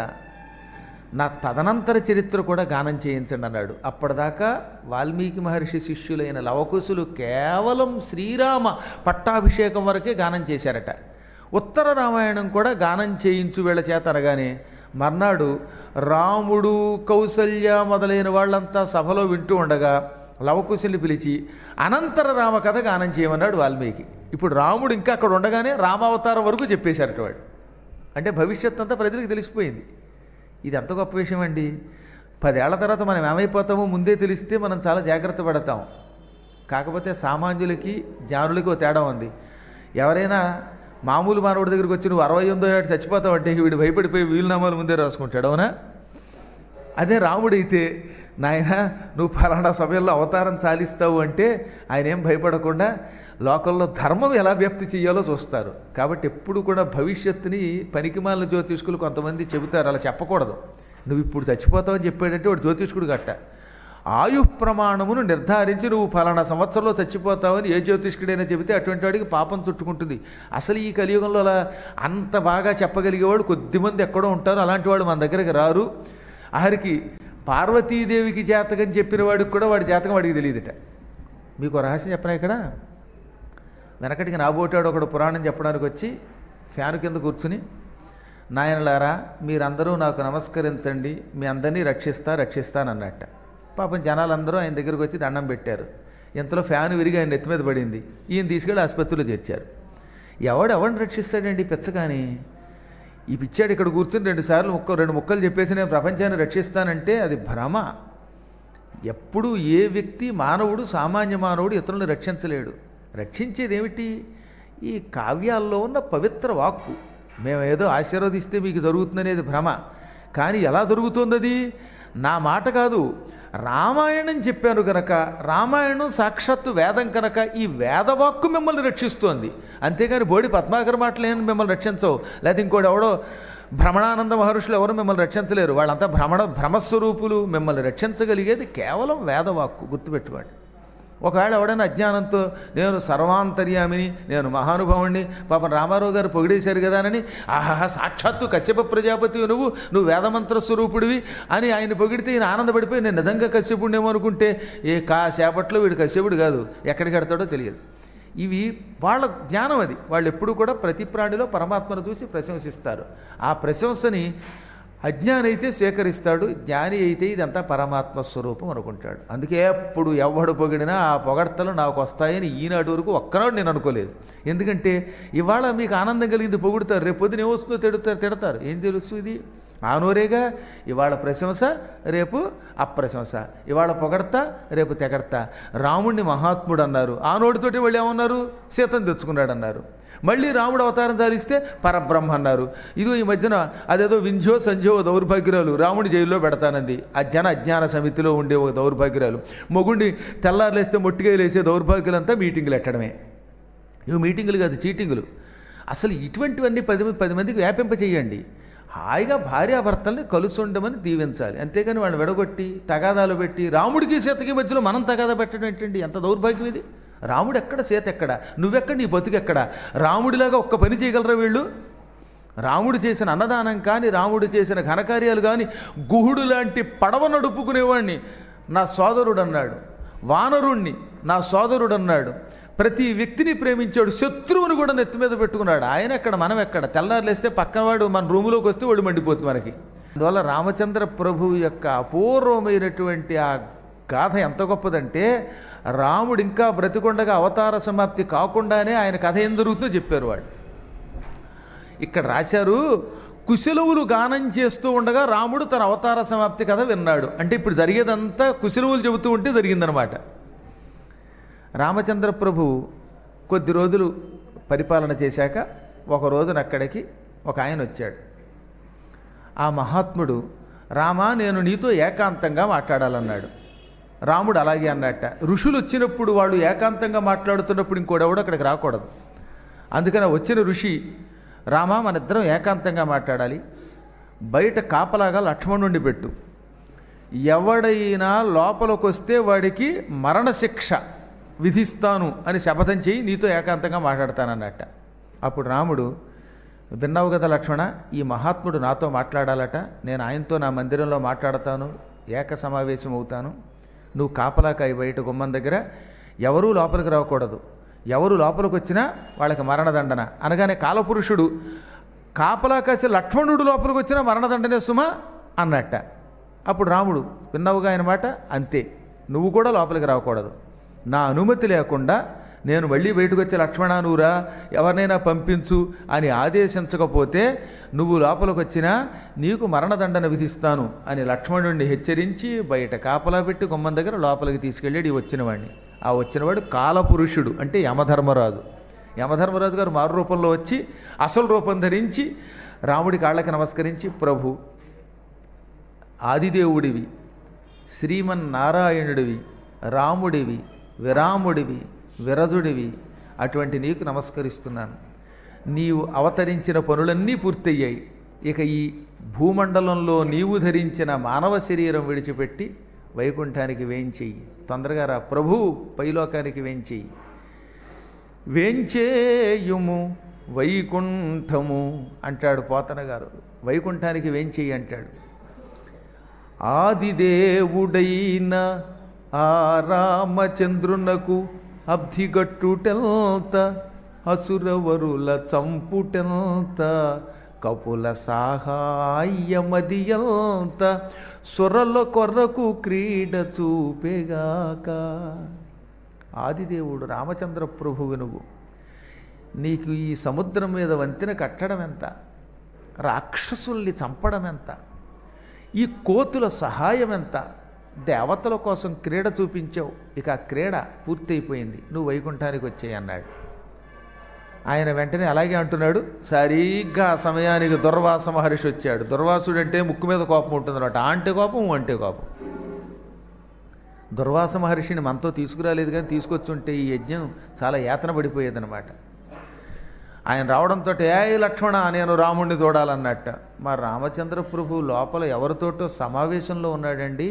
నా తదనంతర చరిత్ర కూడా గానం చేయించండి అన్నాడు అప్పటిదాకా వాల్మీకి మహర్షి శిష్యులైన లవకుశులు కేవలం శ్రీరామ పట్టాభిషేకం వరకే గానం చేశారట ఉత్తర రామాయణం కూడా గానం చేయించు వీళ్ళ చేత అనగానే మర్నాడు రాముడు కౌసల్య మొదలైన వాళ్ళంతా సభలో వింటూ ఉండగా లవకుశుల్ని పిలిచి అనంతర రామ కథ గానం చేయమన్నాడు వాల్మీకి ఇప్పుడు రాముడు ఇంకా అక్కడ ఉండగానే రామావతారం వరకు చెప్పేశారట వాడు అంటే భవిష్యత్ అంతా ప్రజలకు తెలిసిపోయింది ఇది ఎంత గొప్ప విషయం అండి పదేళ్ల తర్వాత మనం ఏమైపోతామో ముందే తెలిస్తే మనం చాలా జాగ్రత్త పడతాం కాకపోతే సామాన్యులకి జ్ఞానులకి ఓ తేడా ఉంది ఎవరైనా మామూలు మానవుడి దగ్గరికి వచ్చి నువ్వు అరవై ఎనిమిదో ఏడు చచ్చిపోతావు అంటే వీడు భయపడిపోయి వీలునామాలు ముందే రాసుకుంటాడు అవునా అదే రాముడైతే నాయన నువ్వు ఫలానా సమయంలో అవతారం చాలిస్తావు అంటే ఆయన ఏం భయపడకుండా లోకంలో ధర్మం ఎలా వ్యాప్తి చేయాలో చూస్తారు కాబట్టి ఎప్పుడు కూడా భవిష్యత్తుని పనికిమాలిన జ్యోతిష్కులు కొంతమంది చెబుతారు అలా చెప్పకూడదు నువ్వు ఇప్పుడు చచ్చిపోతావని చెప్పాడంటే వాడు జ్యోతిష్కుడు గట్ట ఆయు ప్రమాణమును నిర్ధారించి నువ్వు ఫలానా సంవత్సరంలో చచ్చిపోతావని ఏ జ్యోతిష్కుడైనా చెబితే అటువంటి వాడికి పాపం చుట్టుకుంటుంది అసలు ఈ కలియుగంలో అలా అంత బాగా చెప్పగలిగేవాడు కొద్దిమంది ఎక్కడో ఉంటారు అలాంటి వాడు మన దగ్గరికి రారు ఆఖరికి పార్వతీదేవికి జాతకం చెప్పిన వాడికి కూడా వాడి జాతకం వాడికి తెలియదుట మీకు ఓ రహస్యం చెప్పనా ఇక్కడ వెనకటికి నాబోటాడు ఒకడు పురాణం చెప్పడానికి వచ్చి ఫ్యాను కింద కూర్చుని నాయనలారా మీరందరూ నాకు నమస్కరించండి మీ అందరినీ రక్షిస్తా రక్షిస్తానన్నట్ట పాపం జనాలందరూ ఆయన దగ్గరికి వచ్చి దండం పెట్టారు ఇంతలో ఫ్యాన్ విరిగి ఆయన నెత్తి మీద పడింది ఈయన తీసుకెళ్ళి ఆసుపత్రిలో చేర్చారు ఎవడు ఎవరిని రక్షిస్తాడండి పిచ్చగాని ఈ పిచ్చాడు ఇక్కడ కూర్చుని రెండు సార్లు ముక్క రెండు ముక్కలు చెప్పేసి నేను ప్రపంచాన్ని రక్షిస్తానంటే అది భ్రమ ఎప్పుడు ఏ వ్యక్తి మానవుడు సామాన్య మానవుడు ఇతరులను రక్షించలేడు రక్షించేది ఏమిటి ఈ కావ్యాల్లో ఉన్న పవిత్ర వాక్కు మేము ఏదో ఆశీర్వదిస్తే మీకు జరుగుతుందనేది భ్రమ కానీ ఎలా జరుగుతుంది అది నా మాట కాదు రామాయణం చెప్పాను కనుక రామాయణం సాక్షాత్తు వేదం కనుక ఈ వేదవాక్కు మిమ్మల్ని రక్షిస్తోంది అంతేగాని బోడి పద్మాకర్ మాటలు ఏం మిమ్మల్ని రక్షించవు లేకపోతే ఇంకోటి ఎవడో భ్రమణానంద మహర్షులు ఎవరు మిమ్మల్ని రక్షించలేరు వాళ్ళంతా భ్రమణ భ్రమస్వరూపులు మిమ్మల్ని రక్షించగలిగేది కేవలం వేదవాక్కు గుర్తుపెట్టుకోండి ఒకవేళ ఎవడైనా అజ్ఞానంతో నేను సర్వాంతర్యామిని నేను మహానుభావుణ్ణి పాపం రామారావు గారు పొగిడేశారు కదా అని ఆహా సాక్షాత్తు కశ్యప ప్రజాపతి నువ్వు నువ్వు వేదమంత్ర స్వరూపుడివి అని ఆయన పొగిడితే ఈయన ఆనందపడిపోయి నేను నిజంగా కశ్యపుణ్యేమో అనుకుంటే ఏ కాసేపట్లో వీడు కశ్యపుడు కాదు ఎక్కడికి వెడతాడో తెలియదు ఇవి వాళ్ళ జ్ఞానం అది వాళ్ళు ఎప్పుడు కూడా ప్రతి ప్రాణిలో పరమాత్మను చూసి ప్రశంసిస్తారు ఆ ప్రశంసని అజ్ఞాని అయితే స్వీకరిస్తాడు జ్ఞాని అయితే ఇదంతా పరమాత్మ స్వరూపం అనుకుంటాడు అందుకే ఎప్పుడు ఎవడు పొగిడినా ఆ పొగడ్తలు నాకు వస్తాయని ఈనాటి వరకు ఒక్కనాడు నేను అనుకోలేదు ఎందుకంటే ఇవాళ మీకు ఆనందం కలిగింది పొగుడుతారు రేపు పొద్దున ఏమొస్తుందో తిడుతారు తిడతారు ఏం తెలుసు ఇది ఆనోరేగా ఇవాళ ప్రశంస రేపు అప్రశంస ఇవాళ పొగడతా రేపు తెగడతా రాముణ్ణి మహాత్ముడు అన్నారు ఆ నోటితోటి వాళ్ళు ఏమన్నారు సీతను తెచ్చుకున్నాడు అన్నారు మళ్ళీ రాముడు అవతారం చాలిస్తే పరబ్రహ్మ అన్నారు ఇదిగో ఈ మధ్యన అదేదో వింజో సంజో ఓ దౌర్భాగ్యురాలు రాముడి జైల్లో పెడతానంది ఆ జన అజ్ఞాన సమితిలో ఉండే ఒక దౌర్భాగ్యురాలు మొగుడిని తెల్లారులేస్తే మొట్టిగా లేసే దౌర్భాగ్యులంతా మీటింగులు ఎట్టడమే ఇవి మీటింగులు కాదు చీటింగులు అసలు ఇటువంటివన్నీ పది పది మందికి వ్యాపింపచేయండి హాయిగా భార్యాభర్తల్ని కలుసుండమని దీవించాలి అంతేగాని వాళ్ళని విడగొట్టి తగాదాలు పెట్టి రాముడికి సీతకి మధ్యలో మనం తగాదా పెట్టడం ఏంటండి ఎంత దౌర్భాగ్యం ఇది రాముడు ఎక్కడ సీత ఎక్కడ నువ్వెక్కడ నీ బతుకెక్కడ రాముడిలాగా ఒక్క పని చేయగలరా వీళ్ళు రాముడు చేసిన అన్నదానం కానీ రాముడు చేసిన ఘనకార్యాలు కానీ గుహుడు లాంటి పడవ నడుపుకునేవాడిని నా సోదరుడు అన్నాడు వానరుణ్ణి నా సోదరుడు అన్నాడు ప్రతి వ్యక్తిని ప్రేమించాడు శత్రువుని కూడా నెత్తి మీద పెట్టుకున్నాడు ఆయన ఎక్కడ మనం ఎక్కడ తెల్లారులేస్తే పక్కన వాడు మన రూములోకి వస్తే వాడు మండిపోతుంది మనకి అందువల్ల రామచంద్ర ప్రభువు యొక్క అపూర్వమైనటువంటి ఆ గాథ ఎంత గొప్పదంటే రాముడు ఇంకా బ్రతికొండగా అవతార సమాప్తి కాకుండానే ఆయన కథ ఏం జరుగుతుందో చెప్పారు వాళ్ళు ఇక్కడ రాశారు కుశలవులు గానం చేస్తూ ఉండగా రాముడు తన అవతార సమాప్తి కథ విన్నాడు అంటే ఇప్పుడు జరిగేదంతా కుశలవులు చెబుతూ ఉంటే జరిగిందనమాట రామచంద్ర ప్రభు కొద్ది రోజులు పరిపాలన చేశాక ఒక రోజున అక్కడికి ఒక ఆయన వచ్చాడు ఆ మహాత్ముడు రామా నేను నీతో ఏకాంతంగా మాట్లాడాలన్నాడు రాముడు అలాగే అన్నట్ట ఋషులు వచ్చినప్పుడు వాళ్ళు ఏకాంతంగా మాట్లాడుతున్నప్పుడు ఇంకోడెవడో అక్కడికి రాకూడదు అందుకని వచ్చిన ఋషి రామా మన ఇద్దరం ఏకాంతంగా మాట్లాడాలి బయట కాపలాగా లక్ష్మణుండి పెట్టు ఎవడైనా లోపలికి వస్తే వాడికి మరణశిక్ష విధిస్తాను అని శపథం చేయి నీతో ఏకాంతంగా మాట్లాడతానన్నట్ట అప్పుడు రాముడు విన్నావు కదా లక్ష్మణ ఈ మహాత్ముడు నాతో మాట్లాడాలట నేను ఆయనతో నా మందిరంలో మాట్లాడతాను ఏక సమావేశం అవుతాను నువ్వు కాపలాకాయి బయట గుమ్మం దగ్గర ఎవరూ లోపలికి రాకూడదు ఎవరు లోపలికి వచ్చినా వాళ్ళకి మరణదండన అనగానే కాలపురుషుడు కాపలా కాసి లక్ష్మణుడు లోపలికి వచ్చినా మరణదండనే సుమా అన్నట్ట అప్పుడు రాముడు విన్నావుగా ఆయన మాట అంతే నువ్వు కూడా లోపలికి రాకూడదు నా అనుమతి లేకుండా నేను మళ్ళీ బయటకు వచ్చే లక్ష్మణ నువ్వురా ఎవరినైనా పంపించు అని ఆదేశించకపోతే నువ్వు లోపలికి వచ్చినా నీకు మరణదండన విధిస్తాను అని లక్ష్మణుడిని హెచ్చరించి బయట కాపలా పెట్టి గుమ్మం దగ్గర లోపలికి తీసుకెళ్ళాడు ఈ వచ్చినవాడిని ఆ వచ్చినవాడు కాలపురుషుడు అంటే యమధర్మరాజు యమధర్మరాజు గారు మారు రూపంలో వచ్చి అసలు రూపం ధరించి రాముడి కాళ్ళకి నమస్కరించి ప్రభు ఆదిదేవుడివి శ్రీమన్నారాయణుడివి రాముడివి విరాముడివి విరజుడివి అటువంటి నీకు నమస్కరిస్తున్నాను నీవు అవతరించిన పనులన్నీ పూర్తయ్యాయి ఇక ఈ భూమండలంలో నీవు ధరించిన మానవ శరీరం విడిచిపెట్టి వైకుంఠానికి వేంచెయ్యి తొందరగా రా ప్రభు పైలోకానికి వేంచెయ్యి వేంచేయుము వైకుంఠము అంటాడు పోతన గారు వైకుంఠానికి వేంచేయి అంటాడు ఆదిదేవుడైన ఆ రామచంద్రునకు అబ్ధిగట్టుటెల్త అసురవరుల చంపుటెల్త కపుల సాహాయ్యమదియంత సొరల కొర్రకు క్రీడ చూపెగాక ఆదిదేవుడు రామచంద్ర ప్రభువు నువ్వు నీకు ఈ సముద్రం మీద వంతెన కట్టడం ఎంత రాక్షసుల్ని చంపడం ఎంత ఈ కోతుల సహాయం ఎంత దేవతల కోసం క్రీడ చూపించావు ఇక ఆ క్రీడ పూర్తయిపోయింది నువ్వు వైకుంఠానికి వచ్చేయి అన్నాడు ఆయన వెంటనే అలాగే అంటున్నాడు సరిగ్గా ఆ సమయానికి దుర్వాస మహర్షి వచ్చాడు దుర్వాసుడు అంటే ముక్కు మీద కోపం ఉంటుంది అనమాట ఆ అంటే కోపం ఊ అంటే కోపం దుర్వాస మహర్షిని మనతో తీసుకురాలేదు కానీ తీసుకొచ్చుంటే ఈ యజ్ఞం చాలా యాతన పడిపోయేదనమాట ఆయన రావడంతో ఏ లక్ష్మణ నేను రాముణ్ణి చూడాలన్నట్ట మా రామచంద్ర ప్రభు లోపల ఎవరితోటో సమావేశంలో ఉన్నాడండి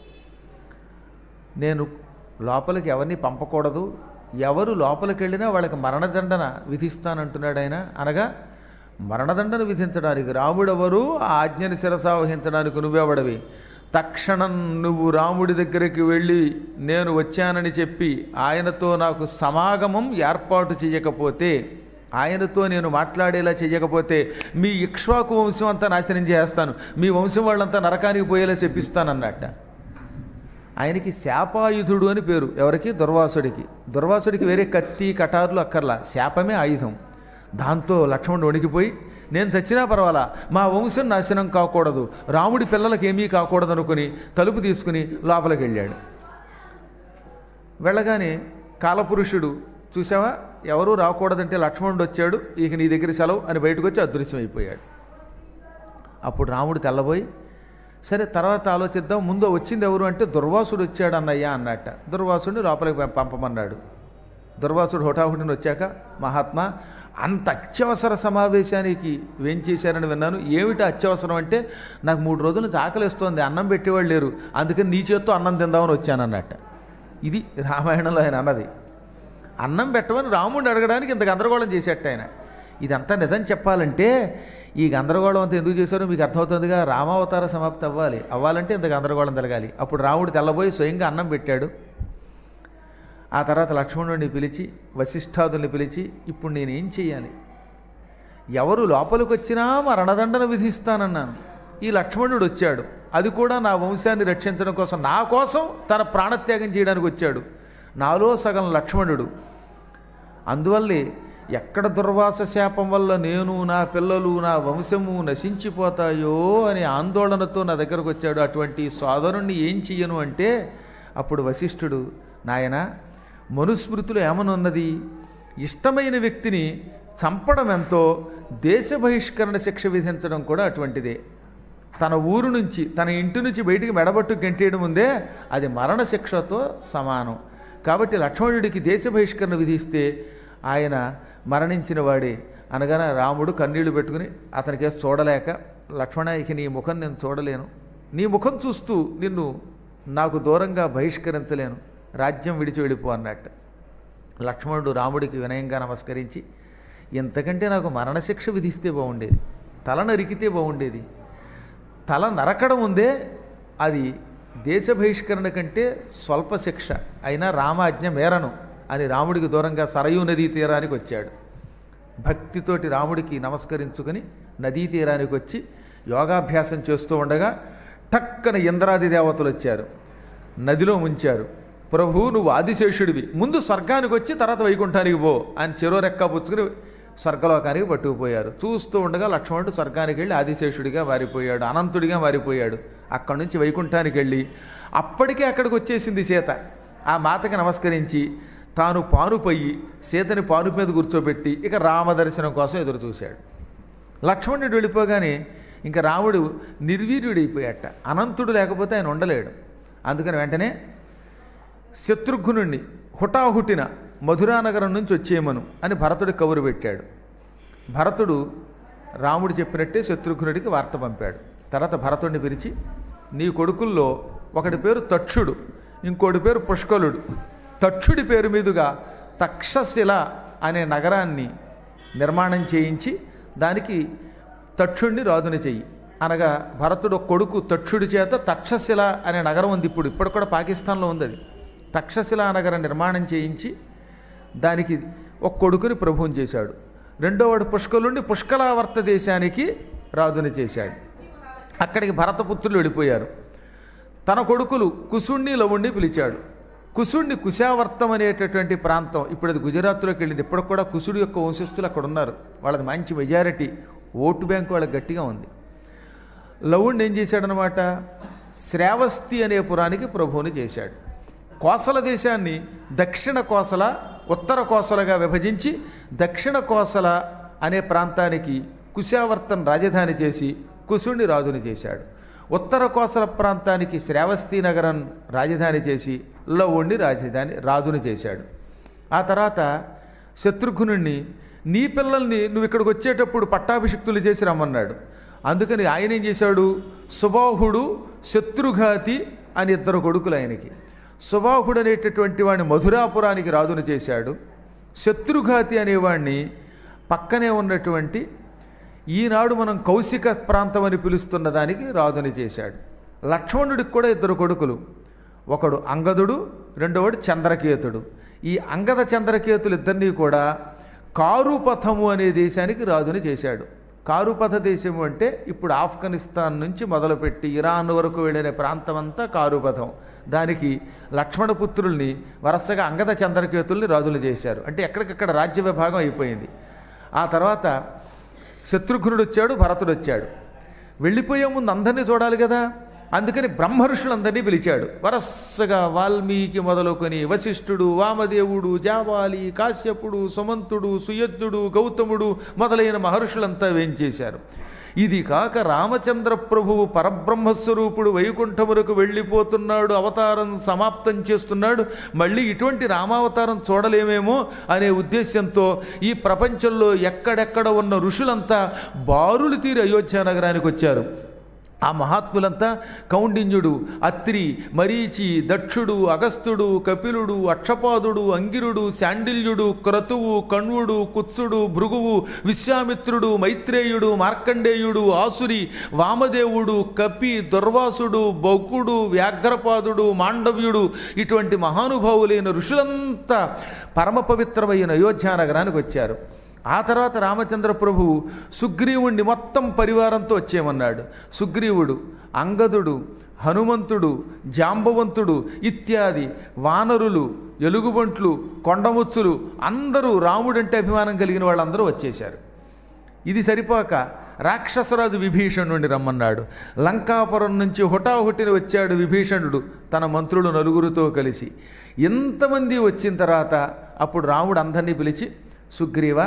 నేను లోపలికి ఎవరిని పంపకూడదు ఎవరు లోపలికి వెళ్ళినా వాళ్ళకి మరణదండన విధిస్తానంటున్నాడు ఆయన అనగా మరణదండన విధించడానికి రాముడెవరు ఆ ఆజ్ఞని శిరసావహించడానికి నువ్వెవడవి తక్షణం నువ్వు రాముడి దగ్గరికి వెళ్ళి నేను వచ్చానని చెప్పి ఆయనతో నాకు సమాగమం ఏర్పాటు చేయకపోతే ఆయనతో నేను మాట్లాడేలా చేయకపోతే మీ ఇక్ష్వాకు వంశం అంతా నాశనం చేస్తాను మీ వంశం వాళ్ళంతా నరకానికి పోయేలా చెప్పిస్తానన్నట్ట ఆయనకి శాపాయుధుడు అని పేరు ఎవరికి దుర్వాసుడికి దుర్వాసుడికి వేరే కత్తి కటారులు అక్కర్లా శాపమే ఆయుధం దాంతో లక్ష్మణుడు వణికిపోయి నేను చచ్చినా పర్వాలా మా వంశం నాశనం కాకూడదు రాముడి పిల్లలకి ఏమీ కాకూడదు అనుకుని తలుపు తీసుకుని లోపలికి వెళ్ళాడు వెళ్ళగానే కాలపురుషుడు చూసావా ఎవరూ రాకూడదంటే లక్ష్మణుడు వచ్చాడు ఇక నీ దగ్గర సెలవు అని బయటకు వచ్చి అదృశ్యమైపోయాడు అప్పుడు రాముడు తెల్లబోయి సరే తర్వాత ఆలోచిద్దాం ముందు వచ్చింది ఎవరు అంటే దుర్వాసుడు వచ్చాడు అన్నయ్య అన్నట్ట దుర్వాసుడిని లోపలికి పం- పంపమన్నాడు దుర్వాసుడు హుటాహుటిని వచ్చాక మహాత్మా అంత అత్యవసర సమావేశానికి వేంచేశారని విన్నాను ఏమిటి అత్యవసరం అంటే నాకు మూడు రోజుల నుంచి ఆకలిస్తోంది అన్నం పెట్టేవాళ్ళు లేరు అందుకని నీ చేత్తో అన్నం తిందామని వచ్చానన్నట్ట ఇది రామాయణంలో ఆయన అన్నది అన్నం పెట్టమని రాముడిని అడగడానికి ఇంత గందరగోళం చేసేట ఆయన ఇదంతా నిజం చెప్పాలంటే ఈ గందరగోళం అంతా ఎందుకు చేశారో మీకు అర్థమవుతుందిగా రామావతార సమాప్తి అవ్వాలి అవ్వాలంటే ఇంత గందరగోళం జరగాలి అప్పుడు రాముడు తెల్లబోయి స్వయంగా అన్నం పెట్టాడు ఆ తర్వాత లక్ష్మణుడిని పిలిచి వశిష్ఠాదుల్ని పిలిచి ఇప్పుడు నేనేం చేయాలి ఎవరు లోపలికి వచ్చినా మరణదండన విధిస్తానన్నాను ఈ లక్ష్మణుడు వచ్చాడు అది కూడా నా వంశాన్ని రక్షించడం కోసం నా కోసం తన ప్రాణత్యాగం చేయడానికి వచ్చాడు నాలో సగం లక్ష్మణుడు అందువల్లే ఎక్కడ దుర్వాస శాపం వల్ల నేను నా పిల్లలు నా వంశము నశించిపోతాయో అని ఆందోళనతో నా దగ్గరకు వచ్చాడు అటువంటి సోదరుణ్ణి ఏం చెయ్యను అంటే అప్పుడు వశిష్ఠుడు నాయన మనుస్మృతిలో ఏమనున్నది ఇష్టమైన వ్యక్తిని చంపడం ఎంతో దేశ బహిష్కరణ శిక్ష విధించడం కూడా అటువంటిదే తన ఊరు నుంచి తన ఇంటి నుంచి బయటికి మెడబట్టు గెంటేయడం ఉందే అది మరణ శిక్షతో సమానం కాబట్టి లక్ష్మణుడికి దేశ బహిష్కరణ విధిస్తే ఆయన మరణించిన వాడే అనగానే రాముడు కన్నీళ్లు పెట్టుకుని అతనికి చూడలేక లక్ష్మణ ఇక నీ ముఖం నేను చూడలేను నీ ముఖం చూస్తూ నిన్ను నాకు దూరంగా బహిష్కరించలేను రాజ్యం విడిచి వెళ్ళిపో అన్నట్టు లక్ష్మణుడు రాముడికి వినయంగా నమస్కరించి ఇంతకంటే నాకు మరణశిక్ష విధిస్తే బాగుండేది తల నరికితే బాగుండేది తల నరకడం ఉందే అది దేశ బహిష్కరణ కంటే స్వల్ప శిక్ష అయినా రామాజ్ఞ మేరను అని రాముడికి దూరంగా సరయూ నదీ తీరానికి వచ్చాడు భక్తితోటి రాముడికి నమస్కరించుకొని నదీ తీరానికి వచ్చి యోగాభ్యాసం చేస్తూ ఉండగా టక్కన ఇంద్రాది దేవతలు వచ్చారు నదిలో ముంచారు ప్రభు నువ్వు ఆదిశేషుడివి ముందు స్వర్గానికి వచ్చి తర్వాత వైకుంఠానికి పో అని చెరో రెక్క పుచ్చుకుని స్వర్గలోకానికి పట్టుకుపోయారు చూస్తూ ఉండగా లక్ష్మణుడు స్వర్గానికి వెళ్ళి ఆదిశేషుడిగా మారిపోయాడు అనంతుడిగా మారిపోయాడు అక్కడి నుంచి వైకుంఠానికి వెళ్ళి అప్పటికే అక్కడికి వచ్చేసింది సీత ఆ మాతకి నమస్కరించి తాను పానుపోయి సీతని పాను మీద కూర్చోబెట్టి ఇక రామదర్శనం కోసం ఎదురు చూశాడు లక్ష్మణుడు వెళ్ళిపోగానే ఇంకా రాముడు నిర్వీర్యుడైపోయాట అనంతుడు లేకపోతే ఆయన ఉండలేడు అందుకని వెంటనే శత్రుఘ్నుణ్ణి హుటాహుటిన మధురానగరం నుంచి వచ్చేయమను అని భరతుడి కబురు పెట్టాడు భరతుడు రాముడు చెప్పినట్టే శత్రుఘ్నుడికి వార్త పంపాడు తర్వాత భరతుడిని పిలిచి నీ కొడుకుల్లో ఒకటి పేరు తక్షుడు ఇంకోటి పేరు పుష్కలుడు తక్షుడి పేరు మీదుగా తక్షశిల అనే నగరాన్ని నిర్మాణం చేయించి దానికి తక్షుడిని రాజుని చెయ్యి అనగా భరతుడు ఒక కొడుకు తక్షుడి చేత తక్షశిల అనే నగరం ఉంది ఇప్పుడు ఇప్పుడు కూడా పాకిస్తాన్లో ఉంది అది తక్షశిల నగర నిర్మాణం చేయించి దానికి ఒక కొడుకుని ప్రభువుని చేశాడు రెండోవాడు పుష్కలుండి పుష్కలావర్త దేశానికి రాజుని చేశాడు అక్కడికి భరతపుత్రులు వెళ్ళిపోయారు తన కొడుకులు కుసుణ్ణి లవుణ్ణి పిలిచాడు కుసుణ్ణి కుశావర్తం అనేటటువంటి ప్రాంతం ఇప్పుడు అది గుజరాత్లోకి వెళ్ళింది ఇప్పుడు కూడా కుసుడు యొక్క వంశస్థులు అక్కడ ఉన్నారు వాళ్ళది మంచి మెజారిటీ ఓటు బ్యాంకు వాళ్ళకి గట్టిగా ఉంది లవుణ్ణి ఏం చేశాడనమాట శ్రావస్తి అనే పురానికి ప్రభువుని చేశాడు కోసల దేశాన్ని దక్షిణ కోసల ఉత్తర కోసలగా విభజించి దక్షిణ కోసల అనే ప్రాంతానికి కుశావర్తన్ రాజధాని చేసి కుశుణ్ణి రాజుని చేశాడు ఉత్తర కోసల ప్రాంతానికి శ్రావస్తి నగరం రాజధాని చేసి లవుణ్ణి రాజధాని రాజుని చేశాడు ఆ తర్వాత శత్రుఘ్నుణ్ణి నీ పిల్లల్ని నువ్వు ఇక్కడికి వచ్చేటప్పుడు పట్టాభిషిక్తులు చేసి రమ్మన్నాడు అందుకని ఆయన ఏం చేశాడు సుబాహుడు శత్రుఘాతి అని ఇద్దరు కొడుకులు ఆయనకి సుబాహుడు అనేటటువంటి వాడిని మధురాపురానికి రాజును చేశాడు శత్రుఘాతి అనేవాడిని పక్కనే ఉన్నటువంటి ఈనాడు మనం కౌశిక ప్రాంతం అని పిలుస్తున్న దానికి రాజుని చేశాడు లక్ష్మణుడికి కూడా ఇద్దరు కొడుకులు ఒకడు అంగదుడు రెండోవాడు చంద్రకేతుడు ఈ అంగద చంద్రకేతులు ఇద్దరినీ కూడా కారుపథము అనే దేశానికి రాజుని చేశాడు కారుపథ దేశము అంటే ఇప్పుడు ఆఫ్ఘనిస్తాన్ నుంచి మొదలుపెట్టి ఇరాన్ వరకు వెళ్ళిన ప్రాంతం అంతా కారుపథం దానికి లక్ష్మణపుత్రుల్ని వరుసగా అంగద చంద్రకేతుల్ని రాజులు చేశారు అంటే ఎక్కడికక్కడ రాజ్య విభాగం అయిపోయింది ఆ తర్వాత శత్రుఘ్నుడు వచ్చాడు భరతుడు వచ్చాడు వెళ్ళిపోయే ముందు అందరినీ చూడాలి కదా అందుకని బ్రహ్మర్షులందరినీ పిలిచాడు వరసగా వాల్మీకి మొదలుకొని వశిష్ఠుడు వామదేవుడు జావాలి కాశ్యపుడు సుమంతుడు సుయద్ధుడు గౌతముడు మొదలైన మహర్షులంతా వేంచేశారు ఇది కాక రామచంద్ర ప్రభువు పరబ్రహ్మస్వరూపుడు వైకుంఠములకు వెళ్ళిపోతున్నాడు అవతారం సమాప్తం చేస్తున్నాడు మళ్ళీ ఇటువంటి రామావతారం చూడలేమేమో అనే ఉద్దేశంతో ఈ ప్రపంచంలో ఎక్కడెక్కడ ఉన్న ఋషులంతా బారులు తీరి అయోధ్య నగరానికి వచ్చారు ఆ మహాత్ములంతా కౌండిన్యుడు అత్రి మరీచి దక్షుడు అగస్త్యుడు కపిలుడు అక్షపాదుడు అంగిరుడు శాండిల్యుడు క్రతువు కణ్వుడు కుత్సుడు భృగువు విశ్వామిత్రుడు మైత్రేయుడు మార్కండేయుడు ఆసురి వామదేవుడు కపి దుర్వాసుడు బౌకుడు వ్యాఘ్రపాదుడు మాండవ్యుడు ఇటువంటి మహానుభావులైన ఋషులంతా పరమ పవిత్రమైన అయోధ్య నగరానికి వచ్చారు ఆ తర్వాత రామచంద్ర ప్రభువు సుగ్రీవుణ్ణి మొత్తం పరివారంతో వచ్చేయమన్నాడు సుగ్రీవుడు అంగదుడు హనుమంతుడు జాంబవంతుడు ఇత్యాది వానరులు ఎలుగుబంట్లు కొండముచ్చులు అందరూ రాముడంటే అభిమానం కలిగిన వాళ్ళందరూ వచ్చేశారు ఇది సరిపోక రాక్షసరాజు విభీషణుడిని రమ్మన్నాడు లంకాపురం నుంచి హుటాహుటిని వచ్చాడు విభీషణుడు తన మంత్రులు నలుగురితో కలిసి ఎంతమంది వచ్చిన తర్వాత అప్పుడు రాముడు అందరినీ పిలిచి సుగ్రీవ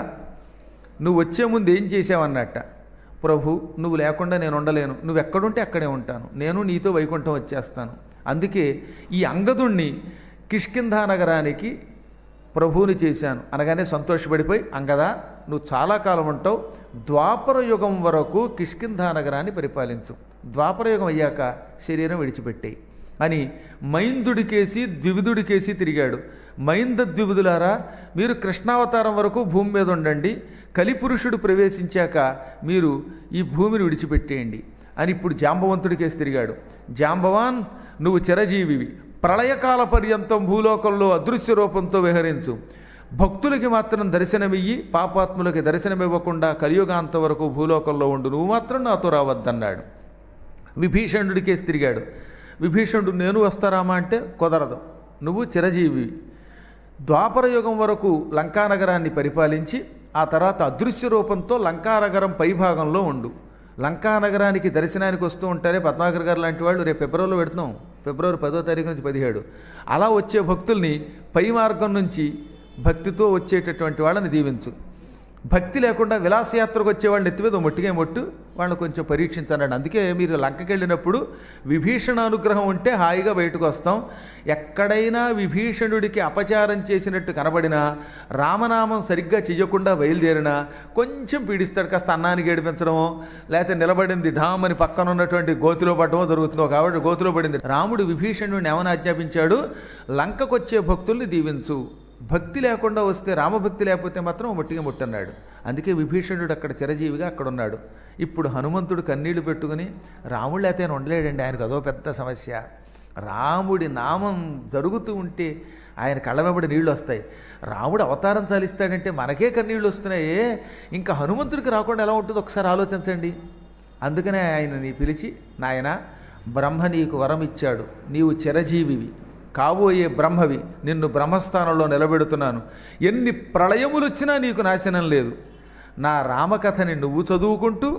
నువ్వు వచ్చే ముందు ఏం చేసావన్నట్ట ప్రభు నువ్వు లేకుండా నేను ఉండలేను నువ్వు ఎక్కడుంటే అక్కడే ఉంటాను నేను నీతో వైకుంఠం వచ్చేస్తాను అందుకే ఈ అంగదుణ్ణి కిష్కింధా నగరానికి ప్రభువుని చేశాను అనగానే సంతోషపడిపోయి అంగదా నువ్వు చాలా కాలం ఉంటావు ద్వాపర యుగం వరకు కిష్కింధా నగరాన్ని పరిపాలించు ద్వాపర యుగం అయ్యాక శరీరం విడిచిపెట్టేయి అని మైందుడికేసి ద్వివిధుడికేసి తిరిగాడు మైంద ద్వివిధులారా మీరు కృష్ణావతారం వరకు భూమి మీద ఉండండి కలిపురుషుడు ప్రవేశించాక మీరు ఈ భూమిని విడిచిపెట్టేయండి అని ఇప్పుడు జాంబవంతుడికేసి తిరిగాడు జాంబవాన్ నువ్వు చిరజీవివి ప్రళయకాల పర్యంతం భూలోకంలో అదృశ్య రూపంతో విహరించు భక్తులకి మాత్రం దర్శనమియ్యి పాపాత్ములకి దర్శనమివ్వకుండా కలియుగాంత వరకు భూలోకంలో ఉండు నువ్వు మాత్రం నాతో రావద్దన్నాడు విభీషణుడికేసి తిరిగాడు విభీషణుడు నేను వస్తారామా అంటే కుదరదు నువ్వు చిరజీవి ద్వాపర యుగం వరకు లంకానగరాన్ని పరిపాలించి ఆ తర్వాత అదృశ్య రూపంతో లంకానగరం పైభాగంలో ఉండు లంకానగరానికి దర్శనానికి వస్తూ ఉంటారే పద్మాకర్ గారు లాంటి వాళ్ళు రేపు ఫిబ్రవరిలో పెడుతున్నాం ఫిబ్రవరి పదో తారీఖు నుంచి పదిహేడు అలా వచ్చే భక్తుల్ని పై మార్గం నుంచి భక్తితో వచ్చేటటువంటి వాళ్ళని దీవించు భక్తి లేకుండా విలాసయాత్రకు వచ్చే వాళ్ళని ఎత్తిమీద మొట్టిగా మొట్టు వాళ్ళని కొంచెం పరీక్షించన్నాడు అందుకే మీరు లంకకి వెళ్ళినప్పుడు విభీషణ అనుగ్రహం ఉంటే హాయిగా బయటకు వస్తాం ఎక్కడైనా విభీషణుడికి అపచారం చేసినట్టు కనబడినా రామనామం సరిగ్గా చెయ్యకుండా బయలుదేరినా కొంచెం పీడిస్తాడు కాస్త అన్నానికి ఏడిపించడమో లేకపోతే నిలబడింది ఢామ్ అని పక్కన ఉన్నటువంటి గోతిలో పడటమో దొరుకుతుందో కాబట్టి గోతిలో పడింది రాముడు విభీషణుడిని ఏమని ఆజ్ఞాపించాడు లంకకొచ్చే భక్తుల్ని దీవించు భక్తి లేకుండా వస్తే రామభక్తి లేకపోతే మాత్రం మొట్టిగా ముట్టన్నాడు అందుకే విభీషణుడు అక్కడ చిరజీవిగా అక్కడ ఉన్నాడు ఇప్పుడు హనుమంతుడు కన్నీళ్లు పెట్టుకుని రాముడు లేకపోతే ఆయన ఉండలేడండి ఆయనకు అదో పెద్ద సమస్య రాముడి నామం జరుగుతూ ఉంటే ఆయన కళ్ళ వెంబడి నీళ్ళు వస్తాయి రాముడు అవతారం చాలిస్తాడంటే మనకే కన్నీళ్ళు వస్తున్నాయే ఇంకా హనుమంతుడికి రాకుండా ఎలా ఉంటుందో ఒకసారి ఆలోచించండి అందుకనే ఆయనని పిలిచి నాయన బ్రహ్మ నీకు వరం ఇచ్చాడు నీవు చిరజీవివి కాబోయే బ్రహ్మవి నిన్ను బ్రహ్మస్థానంలో నిలబెడుతున్నాను ఎన్ని ప్రళయములు వచ్చినా నీకు నాశనం లేదు నా రామకథని నువ్వు చదువుకుంటూ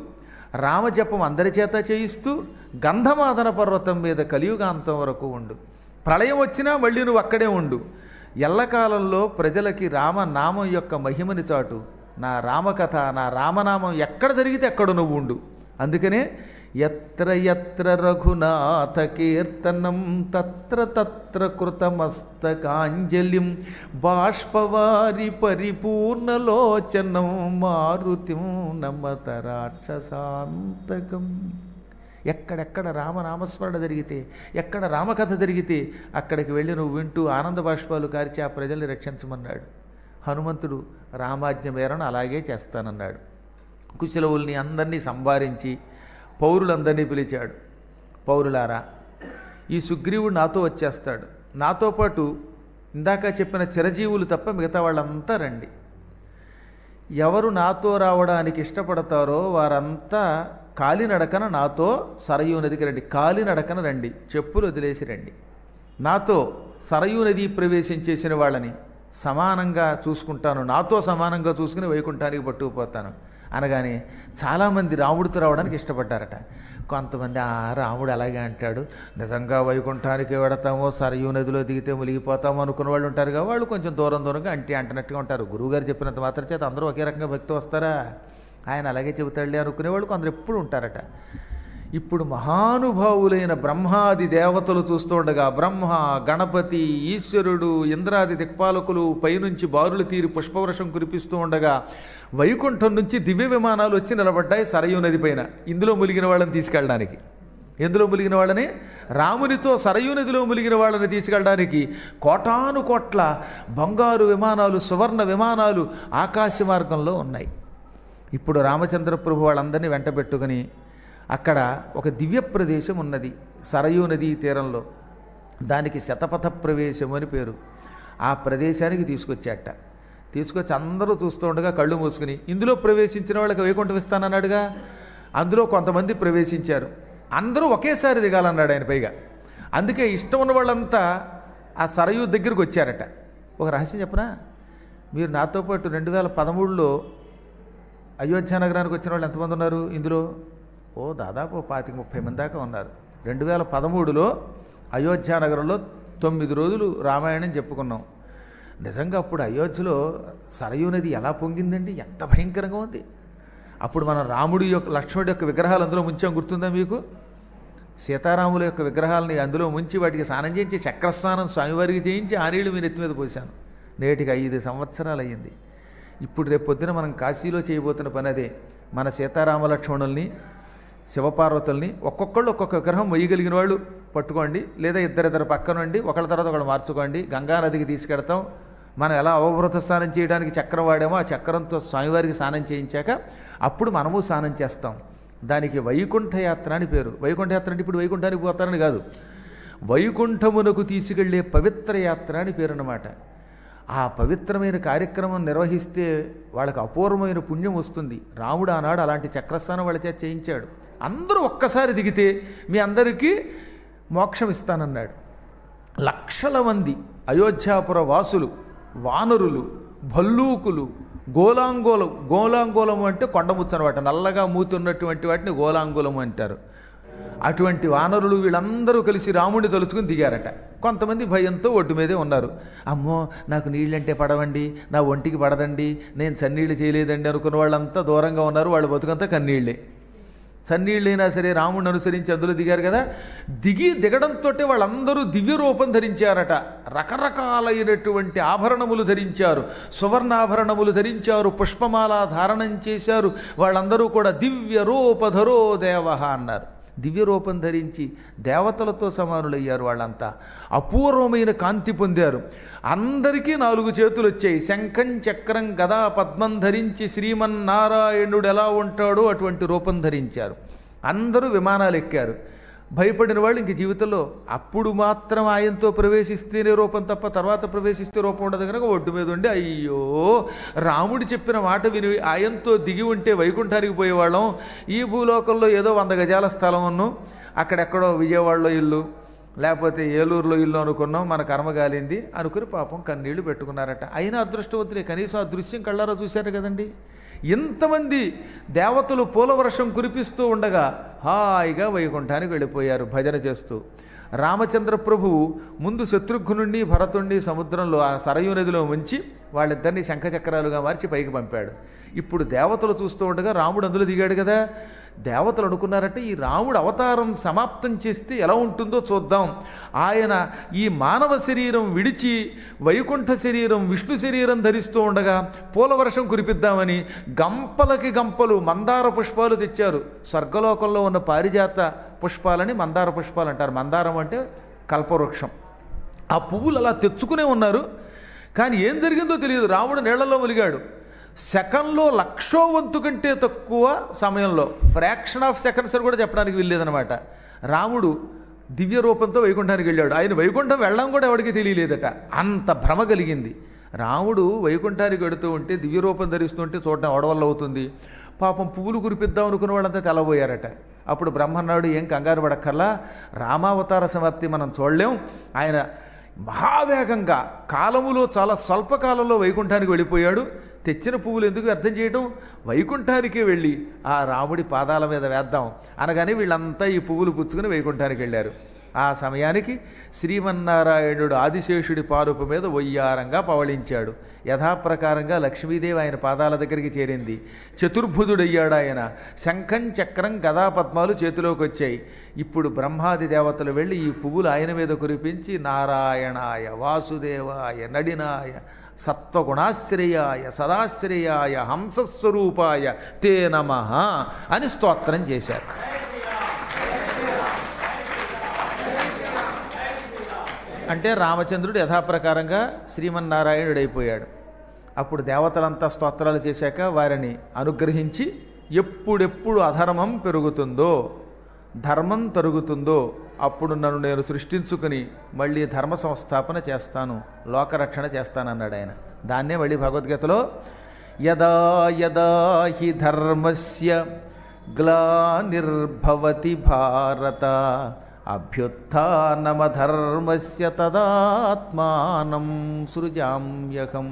రామజపం అందరి చేత చేయిస్తూ గంధమాదన పర్వతం మీద కలియుగాంతం వరకు ఉండు ప్రళయం వచ్చినా మళ్ళీ నువ్వు అక్కడే ఉండు ఎల్లకాలంలో ప్రజలకి రామనామం యొక్క మహిమని చాటు నా రామకథ నా రామనామం ఎక్కడ జరిగితే అక్కడ నువ్వు ఉండు అందుకనే ఎత్ర ఎత్ర రఘునాథ కీర్తనం తత్ర తత్ర కృతమస్తకాంజలిం బాష్పవారి పరిపూర్ణలోచనం మారుతిం నమత రాక్షసాంతకం ఎక్కడెక్కడ రామనామస్మరణ జరిగితే ఎక్కడ రామకథ జరిగితే అక్కడికి వెళ్ళి నువ్వు వింటూ ఆనంద బాష్పాలు కార్చి ఆ ప్రజల్ని రక్షించమన్నాడు హనుమంతుడు రామాజ్ఞ మేరను అలాగే చేస్తానన్నాడు కుశలవుల్ని అందరినీ సంభారించి పౌరులందరినీ పిలిచాడు పౌరులారా ఈ సుగ్రీవుడు నాతో వచ్చేస్తాడు నాతో పాటు ఇందాక చెప్పిన చిరజీవులు తప్ప మిగతా వాళ్ళంతా రండి ఎవరు నాతో రావడానికి ఇష్టపడతారో వారంతా కాలినడకన నాతో సరయూ నదికి రండి కాలినడకన రండి చెప్పులు వదిలేసి రండి నాతో సరయూ నది ప్రవేశం చేసిన వాళ్ళని సమానంగా చూసుకుంటాను నాతో సమానంగా చూసుకుని వైకుంఠానికి పట్టుకుపోతాను అనగానే చాలామంది రాముడితో రావడానికి ఇష్టపడ్డారట కొంతమంది ఆ రాముడు అలాగే అంటాడు నిజంగా వైకుంఠానికి వెడతామో సరయూ నదిలో దిగితే మునిగిపోతామో అనుకున్న వాళ్ళు ఉంటారుగా వాళ్ళు కొంచెం దూరం దూరంగా అంటే అంటున్నట్టుగా ఉంటారు గురువుగారు చెప్పినంత మాత్రం చేత అందరూ ఒకే రకంగా భక్తి వస్తారా ఆయన అలాగే చెబుతాడులే అనుకునేవాళ్ళు కొందరు ఎప్పుడు ఉంటారట ఇప్పుడు మహానుభావులైన బ్రహ్మాది దేవతలు చూస్తుండగా బ్రహ్మ గణపతి ఈశ్వరుడు ఇంద్రాది దిక్పాలకులు పైనుంచి బారులు తీరి పుష్పవృషం కురిపిస్తూ ఉండగా వైకుంఠం నుంచి దివ్య విమానాలు వచ్చి నిలబడ్డాయి సరయూ నది పైన ఇందులో ములిగిన వాళ్ళని తీసుకెళ్ళడానికి ఎందులో ములిగిన వాళ్ళని రామునితో సరయూ నదిలో ములిగిన వాళ్ళని తీసుకెళ్ళడానికి కోటాను కోట్ల బంగారు విమానాలు సువర్ణ విమానాలు ఆకాశ మార్గంలో ఉన్నాయి ఇప్పుడు రామచంద్ర ప్రభు వాళ్ళందరినీ వెంట పెట్టుకుని అక్కడ ఒక దివ్య ప్రదేశం ఉన్నది సరయూ నదీ తీరంలో దానికి శతపథ ప్రవేశం అని పేరు ఆ ప్రదేశానికి తీసుకొచ్చాట తీసుకొచ్చి అందరూ చూస్తూ ఉండగా కళ్ళు మూసుకుని ఇందులో ప్రవేశించిన వాళ్ళకి వైకుంఠం ఇస్తానన్నాడుగా అందులో కొంతమంది ప్రవేశించారు అందరూ ఒకేసారి దిగాలన్నాడు ఆయన పైగా అందుకే ఇష్టం ఉన్న వాళ్ళంతా ఆ సరయు దగ్గరికి వచ్చారట ఒక రహస్యం చెప్పనా మీరు నాతో పాటు రెండు వేల పదమూడులో అయోధ్య నగరానికి వచ్చిన వాళ్ళు ఎంతమంది ఉన్నారు ఇందులో ఓ దాదాపు పాతిక ముప్పై మంది దాకా ఉన్నారు రెండు వేల పదమూడులో అయోధ్య నగరంలో తొమ్మిది రోజులు రామాయణం చెప్పుకున్నాం నిజంగా అప్పుడు అయోధ్యలో సరయూ నది ఎలా పొంగిందండి ఎంత భయంకరంగా ఉంది అప్పుడు మనం రాముడి యొక్క లక్ష్మణుడి యొక్క విగ్రహాలు అందులో ముంచాం గుర్తుందా మీకు సీతారాముల యొక్క విగ్రహాలని అందులో ముంచి వాటికి స్నానం చేయించి చక్రస్నానం స్వామివారికి చేయించి ఆ నీళ్లు మీరు ఎత్తి మీద పోశాను నేటికి ఐదు సంవత్సరాలు అయ్యింది ఇప్పుడు రేపు పొద్దున మనం కాశీలో చేయబోతున్న పని అదే మన సీతారామ లక్ష్మణుల్ని శివపార్వతుల్ని ఒక్కొక్కళ్ళు ఒక్కొక్క విగ్రహం మొయ్యగలిగిన వాళ్ళు పట్టుకోండి లేదా ఇద్దరిద్దరు పక్కనుండి ఒకళ్ళ తర్వాత ఒకళ్ళు మార్చుకోండి గంగా నదికి తీసుకెడతాం మనం ఎలా అవభృత స్నానం చేయడానికి చక్రం వాడామో ఆ చక్రంతో స్వామివారికి స్నానం చేయించాక అప్పుడు మనము స్నానం చేస్తాం దానికి వైకుంఠ యాత్ర అని పేరు వైకుంఠ యాత్ర అంటే ఇప్పుడు వైకుంఠానికి పోతారని కాదు వైకుంఠమునకు తీసుకెళ్లే పవిత్ర యాత్ర అని పేరు అన్నమాట ఆ పవిత్రమైన కార్యక్రమం నిర్వహిస్తే వాళ్ళకి అపూర్వమైన పుణ్యం వస్తుంది రాముడు ఆనాడు అలాంటి చక్రస్థానం వాళ్ళ చేత చేయించాడు అందరూ ఒక్కసారి దిగితే మీ అందరికీ మోక్షం ఇస్తానన్నాడు లక్షల మంది అయోధ్యాపుర వాసులు వానరులు భల్లూకులు గోలాంగోలం గోలాంగోళము అంటే కొండముచ్చు అనమాట నల్లగా మూతున్నటువంటి వాటిని గోలాంగోళము అంటారు అటువంటి వానరులు వీళ్ళందరూ కలిసి రాముడిని తలుచుకుని దిగారట కొంతమంది భయంతో ఒడ్డు మీదే ఉన్నారు అమ్మో నాకు నీళ్ళంటే పడవండి నా ఒంటికి పడదండి నేను చన్నీళ్ళు చేయలేదండి అనుకున్న వాళ్ళంతా దూరంగా ఉన్నారు వాళ్ళు బతుకంతా కన్నీళ్ళే చన్నీళ్ళైనా సరే రాముడిని అనుసరించి అందులో దిగారు కదా దిగి దిగడంతో వాళ్ళందరూ దివ్య రూపం ధరించారట రకరకాలైనటువంటి ఆభరణములు ధరించారు సువర్ణాభరణములు ధరించారు పుష్పమాల ధారణం చేశారు వాళ్ళందరూ కూడా దివ్య రూపధరో దేవ అన్నారు దివ్య రూపం ధరించి దేవతలతో సమానులయ్యారు వాళ్ళంతా అపూర్వమైన కాంతి పొందారు అందరికీ నాలుగు చేతులు వచ్చాయి శంఖం చక్రం గదా పద్మం ధరించి శ్రీమన్నారాయణుడు ఎలా ఉంటాడో అటువంటి రూపం ధరించారు అందరూ విమానాలు ఎక్కారు భయపడిన వాళ్ళు ఇంక జీవితంలో అప్పుడు మాత్రం ఆయనతో ప్రవేశిస్తేనే రూపం తప్ప తర్వాత ప్రవేశిస్తే రూపం ఉండదు కనుక ఒడ్డు మీద ఉండి అయ్యో రాముడు చెప్పిన మాట విని ఆయనతో దిగి ఉంటే వైకుంఠానికి పోయేవాళ్ళం ఈ భూలోకంలో ఏదో వంద గజాల స్థలం ఉన్నాం అక్కడెక్కడో విజయవాడలో ఇల్లు లేకపోతే ఏలూరులో ఇల్లు అనుకున్నాం మన కర్మ కాలింది అనుకుని పాపం కన్నీళ్లు పెట్టుకున్నారట అయినా అదృష్టవంతులే కనీసం ఆ దృశ్యం కళ్ళారా చూశారు కదండి ఇంతమంది దేవతలు పూలవర్షం కురిపిస్తూ ఉండగా హాయిగా వైకుంఠానికి వెళ్ళిపోయారు భజన చేస్తూ రామచంద్ర ప్రభువు ముందు శత్రుఘ్నుణ్ణి భరతుణ్ణి సముద్రంలో ఆ సరయూ నదిలో ఉంచి వాళ్ళిద్దరిని శంఖచక్రాలుగా మార్చి పైకి పంపాడు ఇప్పుడు దేవతలు చూస్తూ ఉండగా రాముడు అందులో దిగాడు కదా దేవతలు అనుకున్నారంటే ఈ రాముడు అవతారం సమాప్తం చేస్తే ఎలా ఉంటుందో చూద్దాం ఆయన ఈ మానవ శరీరం విడిచి వైకుంఠ శరీరం విష్ణు శరీరం ధరిస్తూ ఉండగా పూలవర్షం కురిపిద్దామని గంపలకి గంపలు మందార పుష్పాలు తెచ్చారు స్వర్గలోకంలో ఉన్న పారిజాత పుష్పాలని మందార పుష్పాలు అంటారు మందారం అంటే కల్పవృక్షం ఆ పువ్వులు అలా తెచ్చుకునే ఉన్నారు కానీ ఏం జరిగిందో తెలియదు రాముడు నీళ్లలో ములిగాడు సెకండ్లో లక్షో వంతు కంటే తక్కువ సమయంలో ఫ్రాక్షన్ ఆఫ్ సెకండ్స్ అని కూడా చెప్పడానికి వీల్లేదనమాట రాముడు దివ్య రూపంతో వైకుంఠానికి వెళ్ళాడు ఆయన వైకుంఠం వెళ్ళడం కూడా ఎవరికి తెలియలేదట అంత భ్రమ కలిగింది రాముడు వైకుంఠానికి వెడుతూ ఉంటే దివ్య రూపం ధరిస్తుంటే చూడడం అవడవల్ల అవుతుంది పాపం పువ్వులు కురిపిద్దాం అనుకున్న వాళ్ళంతా తెల్లబోయారట అప్పుడు బ్రహ్మన్నాడు ఏం కంగారు పడక్కర్లా రామావతార సమాప్తి మనం చూడలేం ఆయన మహావేగంగా కాలములో చాలా స్వల్పకాలంలో వైకుంఠానికి వెళ్ళిపోయాడు తెచ్చిన పువ్వులు ఎందుకు వ్యర్థం చేయటం వైకుంఠానికే వెళ్ళి ఆ రాముడి పాదాల మీద వేద్దాం అనగానే వీళ్ళంతా ఈ పువ్వులు పుచ్చుకుని వైకుంఠానికి వెళ్ళారు ఆ సమయానికి శ్రీమన్నారాయణుడు ఆదిశేషుడి పారుపు మీద ఒయ్యారంగా పవళించాడు యథాప్రకారంగా లక్ష్మీదేవి ఆయన పాదాల దగ్గరికి చేరింది చతుర్భుజుడయ్యాడు ఆయన శంఖం చక్రం గదా పద్మాలు చేతిలోకి వచ్చాయి ఇప్పుడు బ్రహ్మాది దేవతలు వెళ్ళి ఈ పువ్వులు ఆయన మీద కురిపించి నారాయణాయ వాసుదేవాయ నడినాయ సత్వగుణాశ్రయాయ సదాశ్రయాయ హంసస్వరూపాయ తే నమ అని స్తోత్రం చేశారు అంటే రామచంద్రుడు యథాప్రకారంగా శ్రీమన్నారాయణుడైపోయాడు అప్పుడు దేవతలంతా స్తోత్రాలు చేశాక వారిని అనుగ్రహించి ఎప్పుడెప్పుడు అధర్మం పెరుగుతుందో ధర్మం తరుగుతుందో అప్పుడు నన్ను నేను సృష్టించుకుని మళ్ళీ ధర్మ సంస్థాపన చేస్తాను లోకరక్షణ చేస్తానన్నాడు ఆయన దాన్నే మళ్ళీ భగవద్గీతలో యదా యదా హి ధర్మస్య గ్లానిర్భవతి భారత అభ్యుత్నమధర్మస్య తదాత్మానం సృజామ్యహం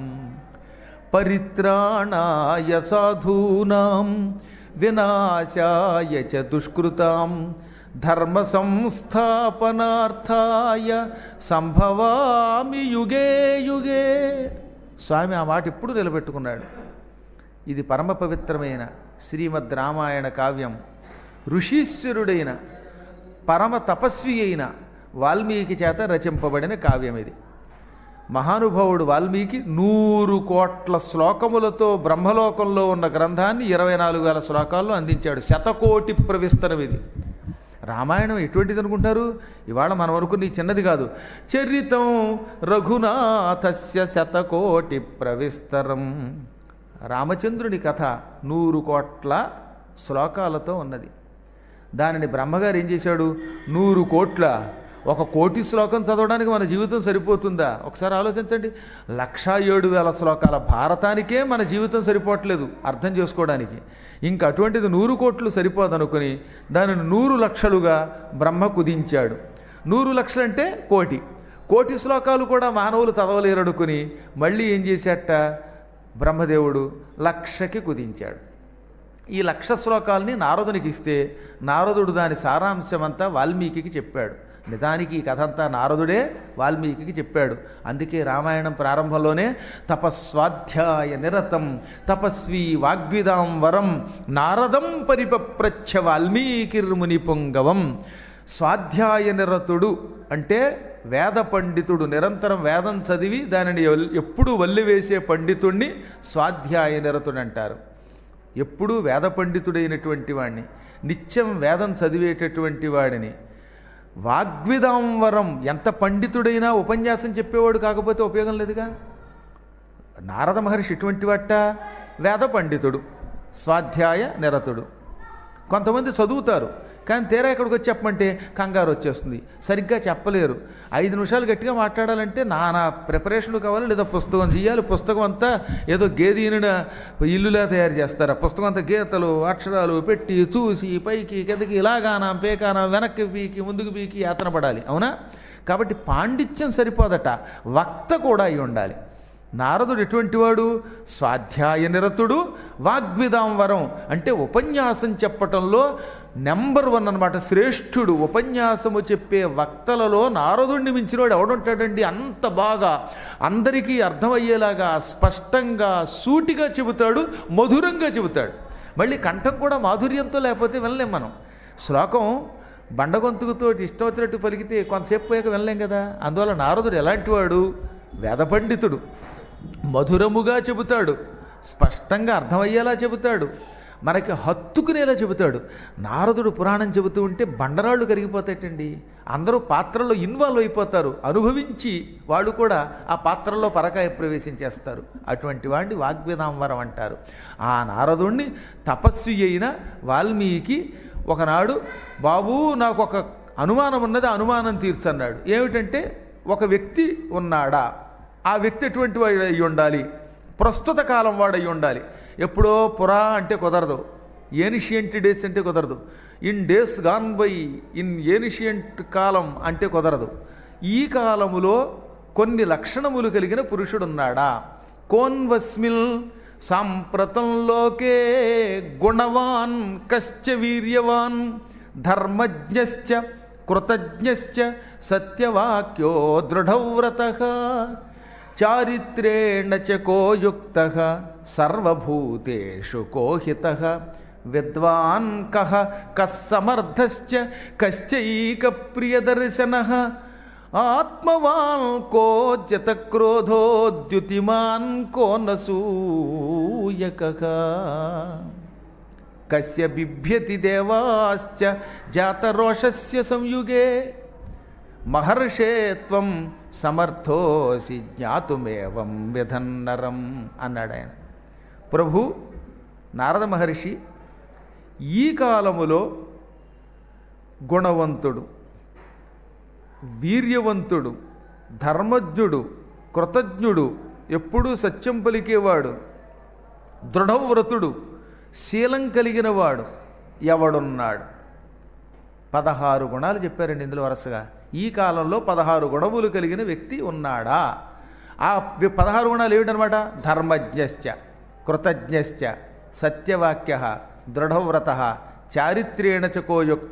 పరిత్రాణాయ సాధూనాం వినాశాయ చ దుష్కృతాం ధర్మ సంస్థాపనార్థాయ సంభవామి యుగే యుగే స్వామి ఆ మాట ఇప్పుడు నిలబెట్టుకున్నాడు ఇది పరమ పవిత్రమైన శ్రీమద్ రామాయణ కావ్యం ఋషీశ్వరుడైన పరమ తపస్వి అయిన వాల్మీకి చేత రచింపబడిన కావ్యం ఇది మహానుభావుడు వాల్మీకి నూరు కోట్ల శ్లోకములతో బ్రహ్మలోకంలో ఉన్న గ్రంథాన్ని ఇరవై నాలుగు వేల శ్లోకాల్లో అందించాడు శతకోటి ప్రవిస్తరం ఇది రామాయణం ఎటువంటిది అనుకుంటారు ఇవాళ మనం అనుకుని చిన్నది కాదు చరితం రఘునాథస్య శతకోటి ప్రవిస్తరం రామచంద్రుని కథ నూరు కోట్ల శ్లోకాలతో ఉన్నది దానిని బ్రహ్మగారు ఏం చేశాడు నూరు కోట్ల ఒక కోటి శ్లోకం చదవడానికి మన జీవితం సరిపోతుందా ఒకసారి ఆలోచించండి లక్షా ఏడు వేల శ్లోకాల భారతానికే మన జీవితం సరిపోవట్లేదు అర్థం చేసుకోవడానికి ఇంకా అటువంటిది నూరు కోట్లు సరిపోదనుకుని దానిని నూరు లక్షలుగా బ్రహ్మ కుదించాడు నూరు లక్షలంటే కోటి కోటి శ్లోకాలు కూడా మానవులు చదవలేరు అనుకుని మళ్ళీ ఏం చేశాట బ్రహ్మదేవుడు లక్షకి కుదించాడు ఈ లక్ష శ్లోకాల్ని నారదునికి ఇస్తే నారదుడు దాని సారాంశమంతా వాల్మీకి చెప్పాడు నిజానికి ఈ కథ అంతా నారదుడే వాల్మీకి చెప్పాడు అందుకే రామాయణం ప్రారంభంలోనే తపస్వాధ్యాయ నిరతం తపస్వి వాగ్విదాం వరం నారదం పరిపప్రచ్ఛ వాల్మీకిర్ముని పొంగవం స్వాధ్యాయ నిరతుడు అంటే వేద పండితుడు నిరంతరం వేదం చదివి దానిని ఎల్- ఎప్పుడూ వల్లివేసే పండితుణ్ణి స్వాధ్యాయ నిరతుడు అంటారు ఎప్పుడూ వేద పండితుడైనటువంటి వాడిని నిత్యం వేదం చదివేటటువంటి వాడిని వాగ్విదాంవరం ఎంత పండితుడైనా ఉపన్యాసం చెప్పేవాడు కాకపోతే ఉపయోగం లేదుగా నారద మహర్షి ఇటువంటి వట్ట వేద పండితుడు స్వాధ్యాయ నిరతుడు కొంతమంది చదువుతారు కానీ తీరా ఇక్కడికి వచ్చి చెప్పమంటే కంగారు వచ్చేస్తుంది సరిగ్గా చెప్పలేరు ఐదు నిమిషాలు గట్టిగా మాట్లాడాలంటే నానా ప్రిపరేషన్లు కావాలి లేదా పుస్తకం చేయాలి పుస్తకం అంతా ఏదో గేదీనిన ఇల్లులా తయారు చేస్తారు ఆ పుస్తకం అంతా గీతలు అక్షరాలు పెట్టి చూసి పైకి కిందకి ఇలాగానా పేకానా వెనక్కి పీకి ముందుకు పీకి యాతన పడాలి అవునా కాబట్టి పాండిత్యం సరిపోదట వక్త కూడా అయి ఉండాలి నారదుడు ఎటువంటి వాడు స్వాధ్యాయ నిరతుడు వాగ్విదాంవరం అంటే ఉపన్యాసం చెప్పటంలో నెంబర్ వన్ అన్నమాట శ్రేష్ఠుడు ఉపన్యాసము చెప్పే వక్తలలో నారదుడిని మించినవాడు ఎవడుంటాడండి అంత బాగా అందరికీ అర్థమయ్యేలాగా స్పష్టంగా సూటిగా చెబుతాడు మధురంగా చెబుతాడు మళ్ళీ కంఠం కూడా మాధుర్యంతో లేకపోతే వినలేం మనం శ్లోకం బండగొంతుకుతో ఇష్టం వచ్చినట్టు పలికితే కొంతసేపు పోయాక వినలేం కదా అందువల్ల నారదుడు ఎలాంటి వాడు వేద పండితుడు మధురముగా చెబుతాడు స్పష్టంగా అర్థమయ్యేలా చెబుతాడు మనకి హత్తుకునేలా చెబుతాడు నారదుడు పురాణం చెబుతూ ఉంటే బండరాళ్ళు కరిగిపోతాయటండి అందరూ పాత్రలో ఇన్వాల్వ్ అయిపోతారు అనుభవించి వాళ్ళు కూడా ఆ పాత్రలో పరకాయ ప్రవేశించేస్తారు అటువంటి వాడిని వాగ్వేదాంవరం అంటారు ఆ నారదుణ్ణి తపస్వి అయిన వాల్మీకి ఒకనాడు బాబు నాకు ఒక అనుమానం ఉన్నది ఆ అనుమానం తీర్చన్నాడు ఏమిటంటే ఒక వ్యక్తి ఉన్నాడా ఆ వ్యక్తి ఎటువంటి వాడు అయి ఉండాలి ప్రస్తుత కాలం వాడు అయి ఉండాలి ఎప్పుడో పురా అంటే కుదరదు ఏనిషియంట్ డేస్ అంటే కుదరదు in days gone by in ancient కాలం అంటే కుదరదు ఈ కాలములో కొన్ని లక్షణములు కలిగిన పురుషుడున్నాడా కోన్వస్మిల్ సాంప్రతంలోకే గుణవాన్ కశ్చ వీర్యవాన్ ధర్మజ్ఞశ్చ కృతజ్ఞశ్చ సత్యవాక్యో దృఢవ్రత చారిత్రేణ చ కో యుక్త సర్వభూతేషు కోహిత విద్వాన్ కహ కస్సమర్థశ్చ కశ్చైక ప్రియదర్శన ఆత్మవాన్ కో జతక్రోధోద్యుతిమాన్ కో నసూయక కస్య బిభ్యతి దేవాశ్చ జాతరోషస్య సంయుగే మహర్షే త్వం సమర్థోసి జ్ఞాతుమేవం విధన్నరం అన్నాడు ఆయన ప్రభు నారద మహర్షి ఈ కాలములో గుణవంతుడు వీర్యవంతుడు ధర్మజ్ఞుడు కృతజ్ఞుడు ఎప్పుడూ సత్యం పలికేవాడు దృఢవ్రతుడు శీలం కలిగిన వాడు ఎవడున్నాడు పదహారు గుణాలు చెప్పారండి ఇందులో వరుసగా ఈ కాలంలో పదహారు గుణములు కలిగిన వ్యక్తి ఉన్నాడా ఆ వి- పదహారు గుణాలు ఏమిటనమాట ధర్మజ్ఞశ్చ కృతజ్ఞశ్చ సత్యవాక్య దృఢవ్రత చారిత్రేణ చ కోయుక్త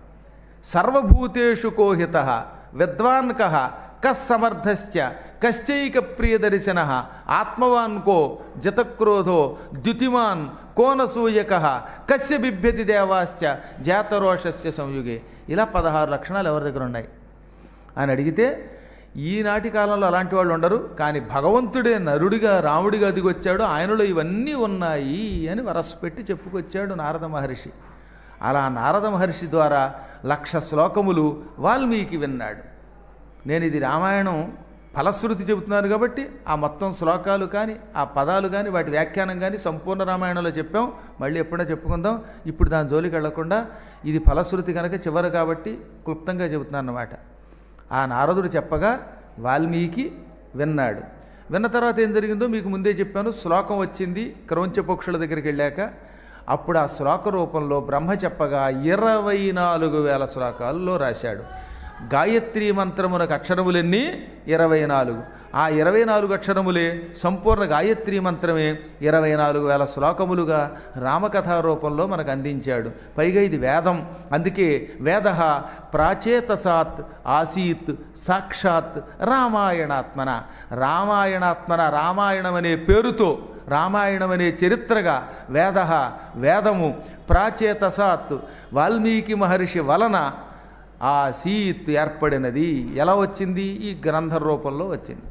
సర్వభూతేషు కోహిత విద్వాన్ కహ కస్సమర్థశ్చ కశ్చైక ప్రియదర్శన ఆత్మవాన్ కో జతక్రోధో ద్యుతిమాన్ కోనసూయక కస్య బిభ్యతి దేవాశ్చ జాతరోషస్య సంయుగే ఇలా పదహారు లక్షణాలు ఎవరి దగ్గర ఉన్నాయి అని అడిగితే ఈనాటి కాలంలో అలాంటి వాళ్ళు ఉండరు కానీ భగవంతుడే నరుడిగా రాముడిగా దిగొచ్చాడు ఆయనలో ఇవన్నీ ఉన్నాయి అని వరసపెట్టి చెప్పుకొచ్చాడు నారద మహర్షి అలా నారద మహర్షి ద్వారా లక్ష శ్లోకములు వాల్మీకి విన్నాడు నేను ఇది రామాయణం ఫలశ్రుతి చెబుతున్నాను కాబట్టి ఆ మొత్తం శ్లోకాలు కానీ ఆ పదాలు కానీ వాటి వ్యాఖ్యానం కానీ సంపూర్ణ రామాయణంలో చెప్పాం మళ్ళీ ఎప్పుడైనా చెప్పుకుందాం ఇప్పుడు దాని జోలికి వెళ్లకుండా ఇది ఫలశ్రుతి కనుక చివరి కాబట్టి క్లుప్తంగా చెబుతున్నాను అన్నమాట ఆ నారదుడు చెప్పగా వాల్మీకి విన్నాడు విన్న తర్వాత ఏం జరిగిందో మీకు ముందే చెప్పాను శ్లోకం వచ్చింది క్రౌంచ పక్షుల దగ్గరికి వెళ్ళాక అప్పుడు ఆ శ్లోక రూపంలో బ్రహ్మ చెప్పగా ఇరవై నాలుగు వేల శ్లోకాల్లో రాశాడు గాయత్రి మంత్రమునకు అక్షరములన్నీ ఇరవై నాలుగు ఆ ఇరవై నాలుగు అక్షరములే సంపూర్ణ గాయత్రి మంత్రమే ఇరవై నాలుగు వేల శ్లోకములుగా రామకథా రూపంలో మనకు అందించాడు పైగా ఇది వేదం అందుకే వేద ప్రాచేతసాత్ ఆసీత్ సాక్షాత్ రామాయణాత్మన రామాయణాత్మన రామాయణం అనే పేరుతో రామాయణం అనే చరిత్రగా వేద వేదము ప్రాచేతసాత్ వాల్మీకి మహర్షి వలన ఆ సీత్ ఏర్పడినది ఎలా వచ్చింది ఈ గ్రంథ రూపంలో వచ్చింది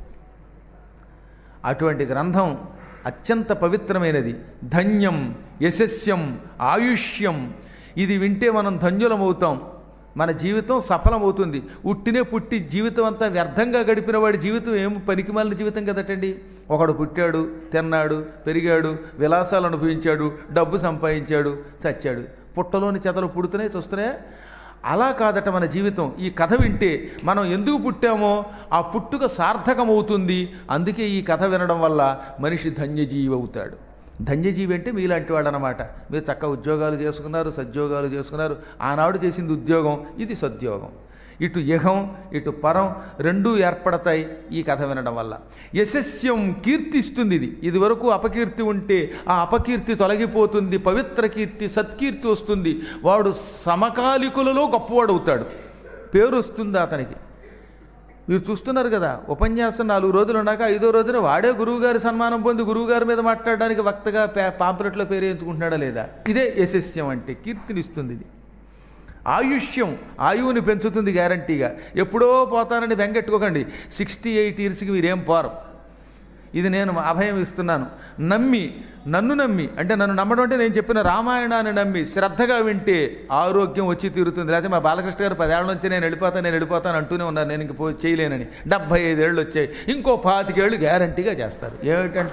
అటువంటి గ్రంథం అత్యంత పవిత్రమైనది ధన్యం యశస్యం ఆయుష్యం ఇది వింటే మనం ధన్యులమవుతాం మన జీవితం సఫలమవుతుంది ఉట్టినే పుట్టి జీవితం అంతా వ్యర్థంగా గడిపిన వాడి జీవితం ఏం పనికిమాలిన జీవితం కదటండి ఒకడు పుట్టాడు తిన్నాడు పెరిగాడు విలాసాలు అనుభవించాడు డబ్బు సంపాదించాడు చచ్చాడు పుట్టలోని చెదలు పుడుతున్నాయి చూస్తున్నాయి అలా కాదట మన జీవితం ఈ కథ వింటే మనం ఎందుకు పుట్టామో ఆ పుట్టుక సార్థకమవుతుంది అందుకే ఈ కథ వినడం వల్ల మనిషి ధన్యజీవి అవుతాడు ధన్యజీవి అంటే మీలాంటి వాడు అనమాట మీరు చక్క ఉద్యోగాలు చేసుకున్నారు సద్యోగాలు చేసుకున్నారు ఆనాడు చేసింది ఉద్యోగం ఇది సద్యోగం ఇటు ఇహం ఇటు పరం రెండూ ఏర్పడతాయి ఈ కథ వినడం వల్ల యశస్యం కీర్తిస్తుంది ఇది ఇది వరకు అపకీర్తి ఉంటే ఆ అపకీర్తి తొలగిపోతుంది పవిత్ర కీర్తి సత్కీర్తి వస్తుంది వాడు సమకాలికులలో గొప్పవాడు అవుతాడు పేరు వస్తుంది అతనికి మీరు చూస్తున్నారు కదా ఉపన్యాసం నాలుగు రోజులు ఉన్నాక ఐదో రోజున వాడే గురువుగారి సన్మానం పొంది గురువుగారి మీద మాట్లాడడానికి వక్తగా పే- పాంప్లెట్లో పేరు వేయించుకుంటున్నాడా లేదా ఇదే యశస్యం అంటే కీర్తినిస్తుంది ఇది ఆయుష్యం ఆయువుని పెంచుతుంది గ్యారంటీగా ఎప్పుడో పోతానని బెంగెట్టుకోకండి సిక్స్టీ ఎయిట్ ఇయర్స్కి మీరేం పోరు ఇది నేను అభయం ఇస్తున్నాను నమ్మి నన్ను నమ్మి అంటే నన్ను నమ్మడం అంటే నేను చెప్పిన రామాయణాన్ని నమ్మి శ్రద్ధగా వింటే ఆరోగ్యం వచ్చి తీరుతుంది లేకపోతే మా బాలకృష్ణ గారు పదేళ్ల నుంచి నేను వెళ్ళిపోతాను నేను వెళ్ళిపోతాను అంటూనే ఉన్నాను నేను ఇంక పో చేయలేనని డెబ్భై ఐదేళ్ళు వచ్చాయి ఇంకో పాతికేళ్ళు గ్యారంటీగా చేస్తారు ఏమిటంట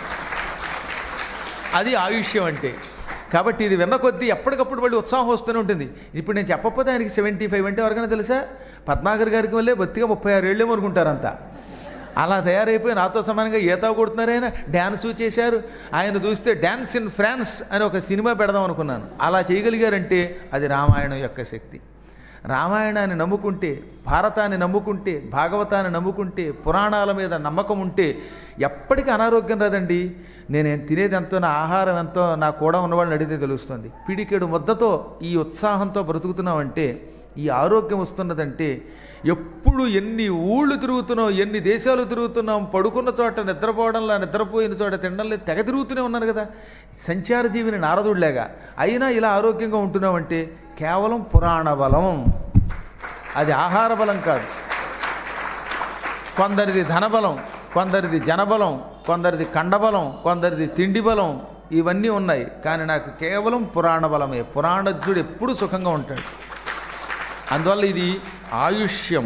అది ఆయుష్యం అంటే కాబట్టి ఇది విన్న కొద్దీ ఎప్పటికప్పుడు మళ్ళీ ఉత్సాహం వస్తూనే ఉంటుంది ఇప్పుడు నేను చెప్పకపోతే ఆయనకి సెవెంటీ ఫైవ్ అంటే ఎవరికైనా తెలుసా పద్మాకర్ గారికి వల్లే బొత్తిగా ముప్పై ఆరు ఏళ్ళేమో అనుకుంటారంతా అలా తయారైపోయి నాతో సమానంగా ఈత కొడుతున్నారు ఆయన డ్యాన్స్ చేశారు ఆయన చూస్తే డ్యాన్స్ ఇన్ ఫ్రాన్స్ అని ఒక సినిమా పెడదాం అనుకున్నాను అలా చేయగలిగారంటే అది రామాయణం యొక్క శక్తి రామాయణాన్ని నమ్ముకుంటే భారతాన్ని నమ్ముకుంటే భాగవతాన్ని నమ్ముకుంటే పురాణాల మీద నమ్మకం ఉంటే ఎప్పటికీ అనారోగ్యం రాదండి నేను తినేది ఎంతో నా ఆహారం ఎంతో నా కూడా ఉన్నవాళ్ళని అడిగితే తెలుస్తుంది పిడికెడు ముద్దతో ఈ ఉత్సాహంతో బ్రతుకుతున్నామంటే ఈ ఆరోగ్యం వస్తున్నదంటే ఎప్పుడు ఎన్ని ఊళ్ళు తిరుగుతున్నాం ఎన్ని దేశాలు తిరుగుతున్నాం పడుకున్న చోట నిద్రపోవడంలా నిద్రపోయిన చోట తినడంలో తెగ తిరుగుతూనే ఉన్నాను కదా సంచార జీవిని నారదుడిలాగా అయినా ఇలా ఆరోగ్యంగా ఉంటున్నామంటే కేవలం పురాణ బలం అది ఆహార బలం కాదు కొందరిది ధనబలం కొందరిది జనబలం కొందరిది కండబలం కొందరిది తిండి బలం ఇవన్నీ ఉన్నాయి కానీ నాకు కేవలం పురాణ బలమే పురాణజ్ఞుడు ఎప్పుడు సుఖంగా ఉంటాడు అందువల్ల ఇది ఆయుష్యం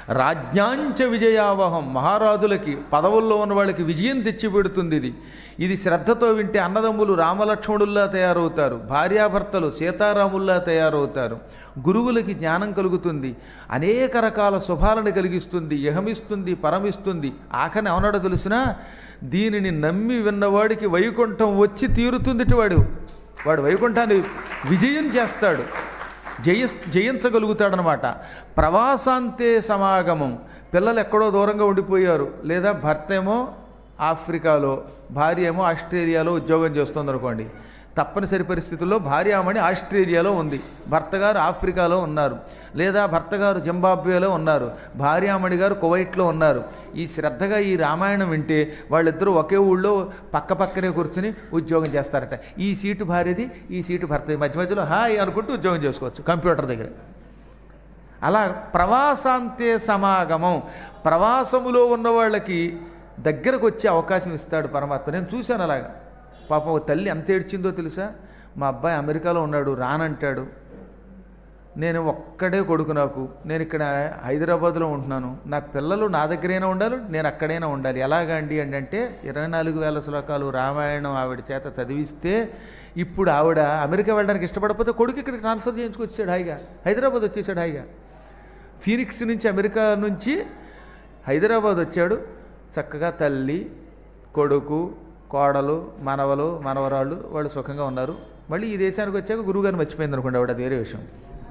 రాజ్యాంచ విజయావహం మహారాజులకి పదవుల్లో ఉన్న వాళ్ళకి విజయం తెచ్చిపెడుతుంది ఇది ఇది శ్రద్ధతో వింటే అన్నదమ్ములు రామలక్ష్మణుల్లా తయారవుతారు భార్యాభర్తలు సీతారాముల్లా తయారవుతారు గురువులకి జ్ఞానం కలుగుతుంది అనేక రకాల శుభాలను కలిగిస్తుంది యహమిస్తుంది పరమిస్తుంది ఆఖరిని ఏమన్నాడో తెలిసినా దీనిని నమ్మి విన్నవాడికి వైకుంఠం వచ్చి తీరుతుందిటి వాడు వాడు వైకుంఠాన్ని విజయం చేస్తాడు జయ జయించగలుగుతాడనమాట ప్రవాసాంతే సమాగమం పిల్లలు ఎక్కడో దూరంగా ఉండిపోయారు లేదా భర్త ఏమో ఆఫ్రికాలో భార్య ఏమో ఆస్ట్రేలియాలో ఉద్యోగం చేస్తుంది అనుకోండి తప్పనిసరి పరిస్థితుల్లో భార్యామణి ఆస్ట్రేలియాలో ఉంది భర్త గారు ఆఫ్రికాలో ఉన్నారు లేదా భర్త గారు జింబాబ్వేలో ఉన్నారు భార్యామణి గారు కువైట్లో ఉన్నారు ఈ శ్రద్ధగా ఈ రామాయణం వింటే వాళ్ళిద్దరూ ఒకే ఊళ్ళో పక్క పక్కనే కూర్చుని ఉద్యోగం చేస్తారట ఈ సీటు భార్యది ఈ సీటు భర్తది మధ్య మధ్యలో హాయ్ అనుకుంటూ ఉద్యోగం చేసుకోవచ్చు కంప్యూటర్ దగ్గర అలా ప్రవాసాంతే సమాగమం ప్రవాసములో ఉన్న వాళ్ళకి దగ్గరకు వచ్చే అవకాశం ఇస్తాడు పరమాత్మ నేను చూశాను అలాగా పాపం ఒక తల్లి ఎంత ఏడ్చిందో తెలుసా మా అబ్బాయి అమెరికాలో ఉన్నాడు రానంటాడు నేను ఒక్కడే కొడుకు నాకు నేను ఇక్కడ హైదరాబాద్లో ఉంటున్నాను నా పిల్లలు నా దగ్గరైనా ఉండాలి నేను అక్కడైనా ఉండాలి ఎలాగా అండి అని అంటే ఇరవై నాలుగు వేల శ్లోకాలు రామాయణం ఆవిడ చేత చదివిస్తే ఇప్పుడు ఆవిడ అమెరికా వెళ్ళడానికి ఇష్టపడకపోతే కొడుకు ఇక్కడికి ట్రాన్స్ఫర్ చేయించుకొచ్చాడు హాయిగా హైదరాబాద్ వచ్చేసాడు హాయిగా ఫీనిక్స్ నుంచి అమెరికా నుంచి హైదరాబాద్ వచ్చాడు చక్కగా తల్లి కొడుకు కోడలు మనవలు మనవరాళ్ళు వాళ్ళు సుఖంగా ఉన్నారు మళ్ళీ ఈ దేశానికి వచ్చాక గురువుగారిని మర్చిపోయింది అనుకోండి ఆవిడ అది వేరే విషయం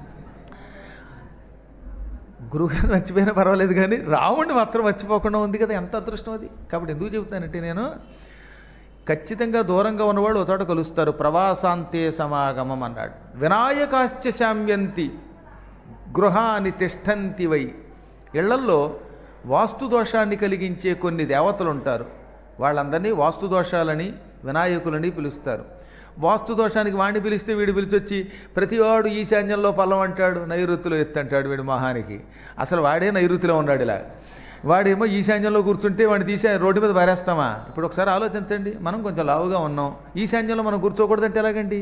గురువుగారిని మర్చిపోయినా పర్వాలేదు కానీ రాముడిని మాత్రం మర్చిపోకుండా ఉంది కదా ఎంత అదృష్టం అది కాబట్టి ఎందుకు చెబుతానంటే నేను ఖచ్చితంగా దూరంగా ఉన్నవాళ్ళు ఒక చోట కలుస్తారు ప్రవాసాంతే సమాగమం అన్నాడు వినాయకాశ్చ శామ్యంతి గృహాన్ని తిష్టంతి వై ఇళ్లల్లో వాస్తు దోషాన్ని కలిగించే కొన్ని దేవతలు ఉంటారు వాళ్ళందరినీ వాస్తు దోషాలని వినాయకులని పిలుస్తారు వాస్తు దోషానికి వాడిని పిలిస్తే వీడు పిలిచొచ్చి ప్రతివాడు ఈశాన్యంలో పల్లం అంటాడు నైరుతిలో ఎత్తు అంటాడు వీడు మహానికి అసలు వాడే నైరుతిలో ఉన్నాడు ఇలా వాడేమో ఈశాన్యంలో కూర్చుంటే వాడిని తీసే రోడ్డు మీద పారేస్తామా ఇప్పుడు ఒకసారి ఆలోచించండి మనం కొంచెం లావుగా ఉన్నాం ఈశాన్యంలో మనం కూర్చోకూడదంటే ఎలాగండి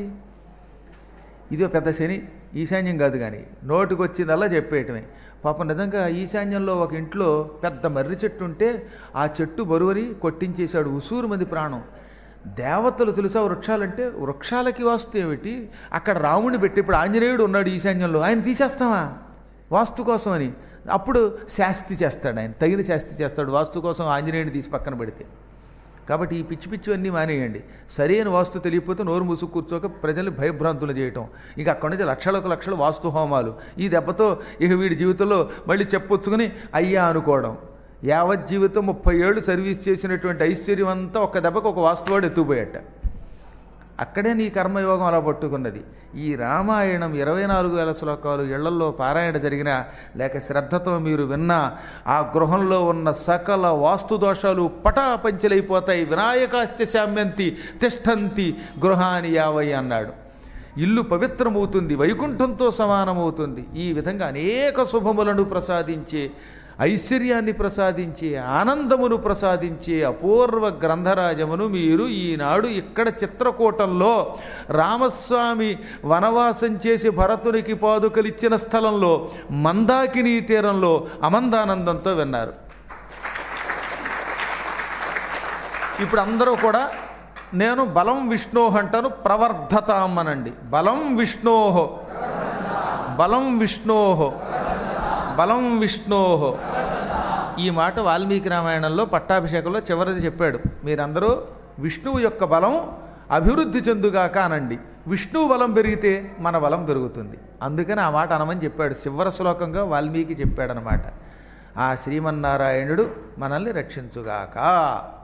ఇది ఒక పెద్ద శని ఈశాన్యం కాదు కానీ నోటికి వచ్చిందల్లా చెప్పేయటమే పాపం నిజంగా ఈశాన్యంలో ఒక ఇంట్లో పెద్ద మర్రి చెట్టు ఉంటే ఆ చెట్టు బరువని కొట్టించేశాడు ఉసూరు మంది ప్రాణం దేవతలు తెలుసా వృక్షాలంటే వృక్షాలకి వాస్తు ఏమిటి అక్కడ రాముడిని పెట్టి ఇప్పుడు ఆంజనేయుడు ఉన్నాడు ఈశాన్యంలో ఆయన తీసేస్తామా వాస్తు కోసం అని అప్పుడు శాస్తి చేస్తాడు ఆయన తగిన శాస్తి చేస్తాడు వాస్తు కోసం ఆంజనేయుడిని తీసి పక్కన పెడితే కాబట్టి ఈ పిచ్చి పిచ్చి అన్నీ మానేయండి సరైన వాస్తు తెలియకపోతే నోరు మూసుకు కూర్చోక ప్రజల్ని భయభ్రాంతులు చేయటం ఇక అక్కడి నుంచి లక్షలకు లక్షల వాస్తు హోమాలు ఈ దెబ్బతో ఇక వీడి జీవితంలో మళ్ళీ చెప్పొచ్చుకుని అయ్యా అనుకోవడం యావత్ జీవితం ముప్పై ఏళ్ళు సర్వీస్ చేసినటువంటి ఐశ్వర్యం అంతా ఒక్క దెబ్బకు ఒక వాస్తువాడు ఎత్తుపోయాట అక్కడే నీ కర్మయోగం అలా పట్టుకున్నది ఈ రామాయణం ఇరవై నాలుగు వేల శ్లోకాలు ఇళ్లల్లో పారాయణ జరిగిన లేక శ్రద్ధతో మీరు విన్నా ఆ గృహంలో ఉన్న సకల వాస్తు దోషాలు పటాపంచలైపోతాయి వినాయకాశ్చ శామ్యంతి తిష్టంతి గృహాని యావై అన్నాడు ఇల్లు పవిత్రమవుతుంది వైకుంఠంతో సమానమవుతుంది ఈ విధంగా అనేక శుభములను ప్రసాదించే ఐశ్వర్యాన్ని ప్రసాదించే ఆనందమును ప్రసాదించే అపూర్వ గ్రంథరాజమును మీరు ఈనాడు ఇక్కడ చిత్రకూటంలో రామస్వామి వనవాసం చేసి భరతునికి పాదుకలిచ్చిన స్థలంలో మందాకిని తీరంలో అమందానందంతో విన్నారు ఇప్పుడు అందరూ కూడా నేను బలం విష్ణోహ అంటాను ప్రవర్ధతాం అనండి బలం విష్ణోహో బలం విష్ణోహో బలం విష్ణోహో ఈ మాట వాల్మీకి రామాయణంలో పట్టాభిషేకంలో చివరిది చెప్పాడు మీరందరూ విష్ణువు యొక్క బలం అభివృద్ధి చెందుగాక అనండి విష్ణువు బలం పెరిగితే మన బలం పెరుగుతుంది అందుకని ఆ మాట అనమని చెప్పాడు చివరి శ్లోకంగా వాల్మీకి చెప్పాడనమాట ఆ శ్రీమన్నారాయణుడు మనల్ని రక్షించుగాక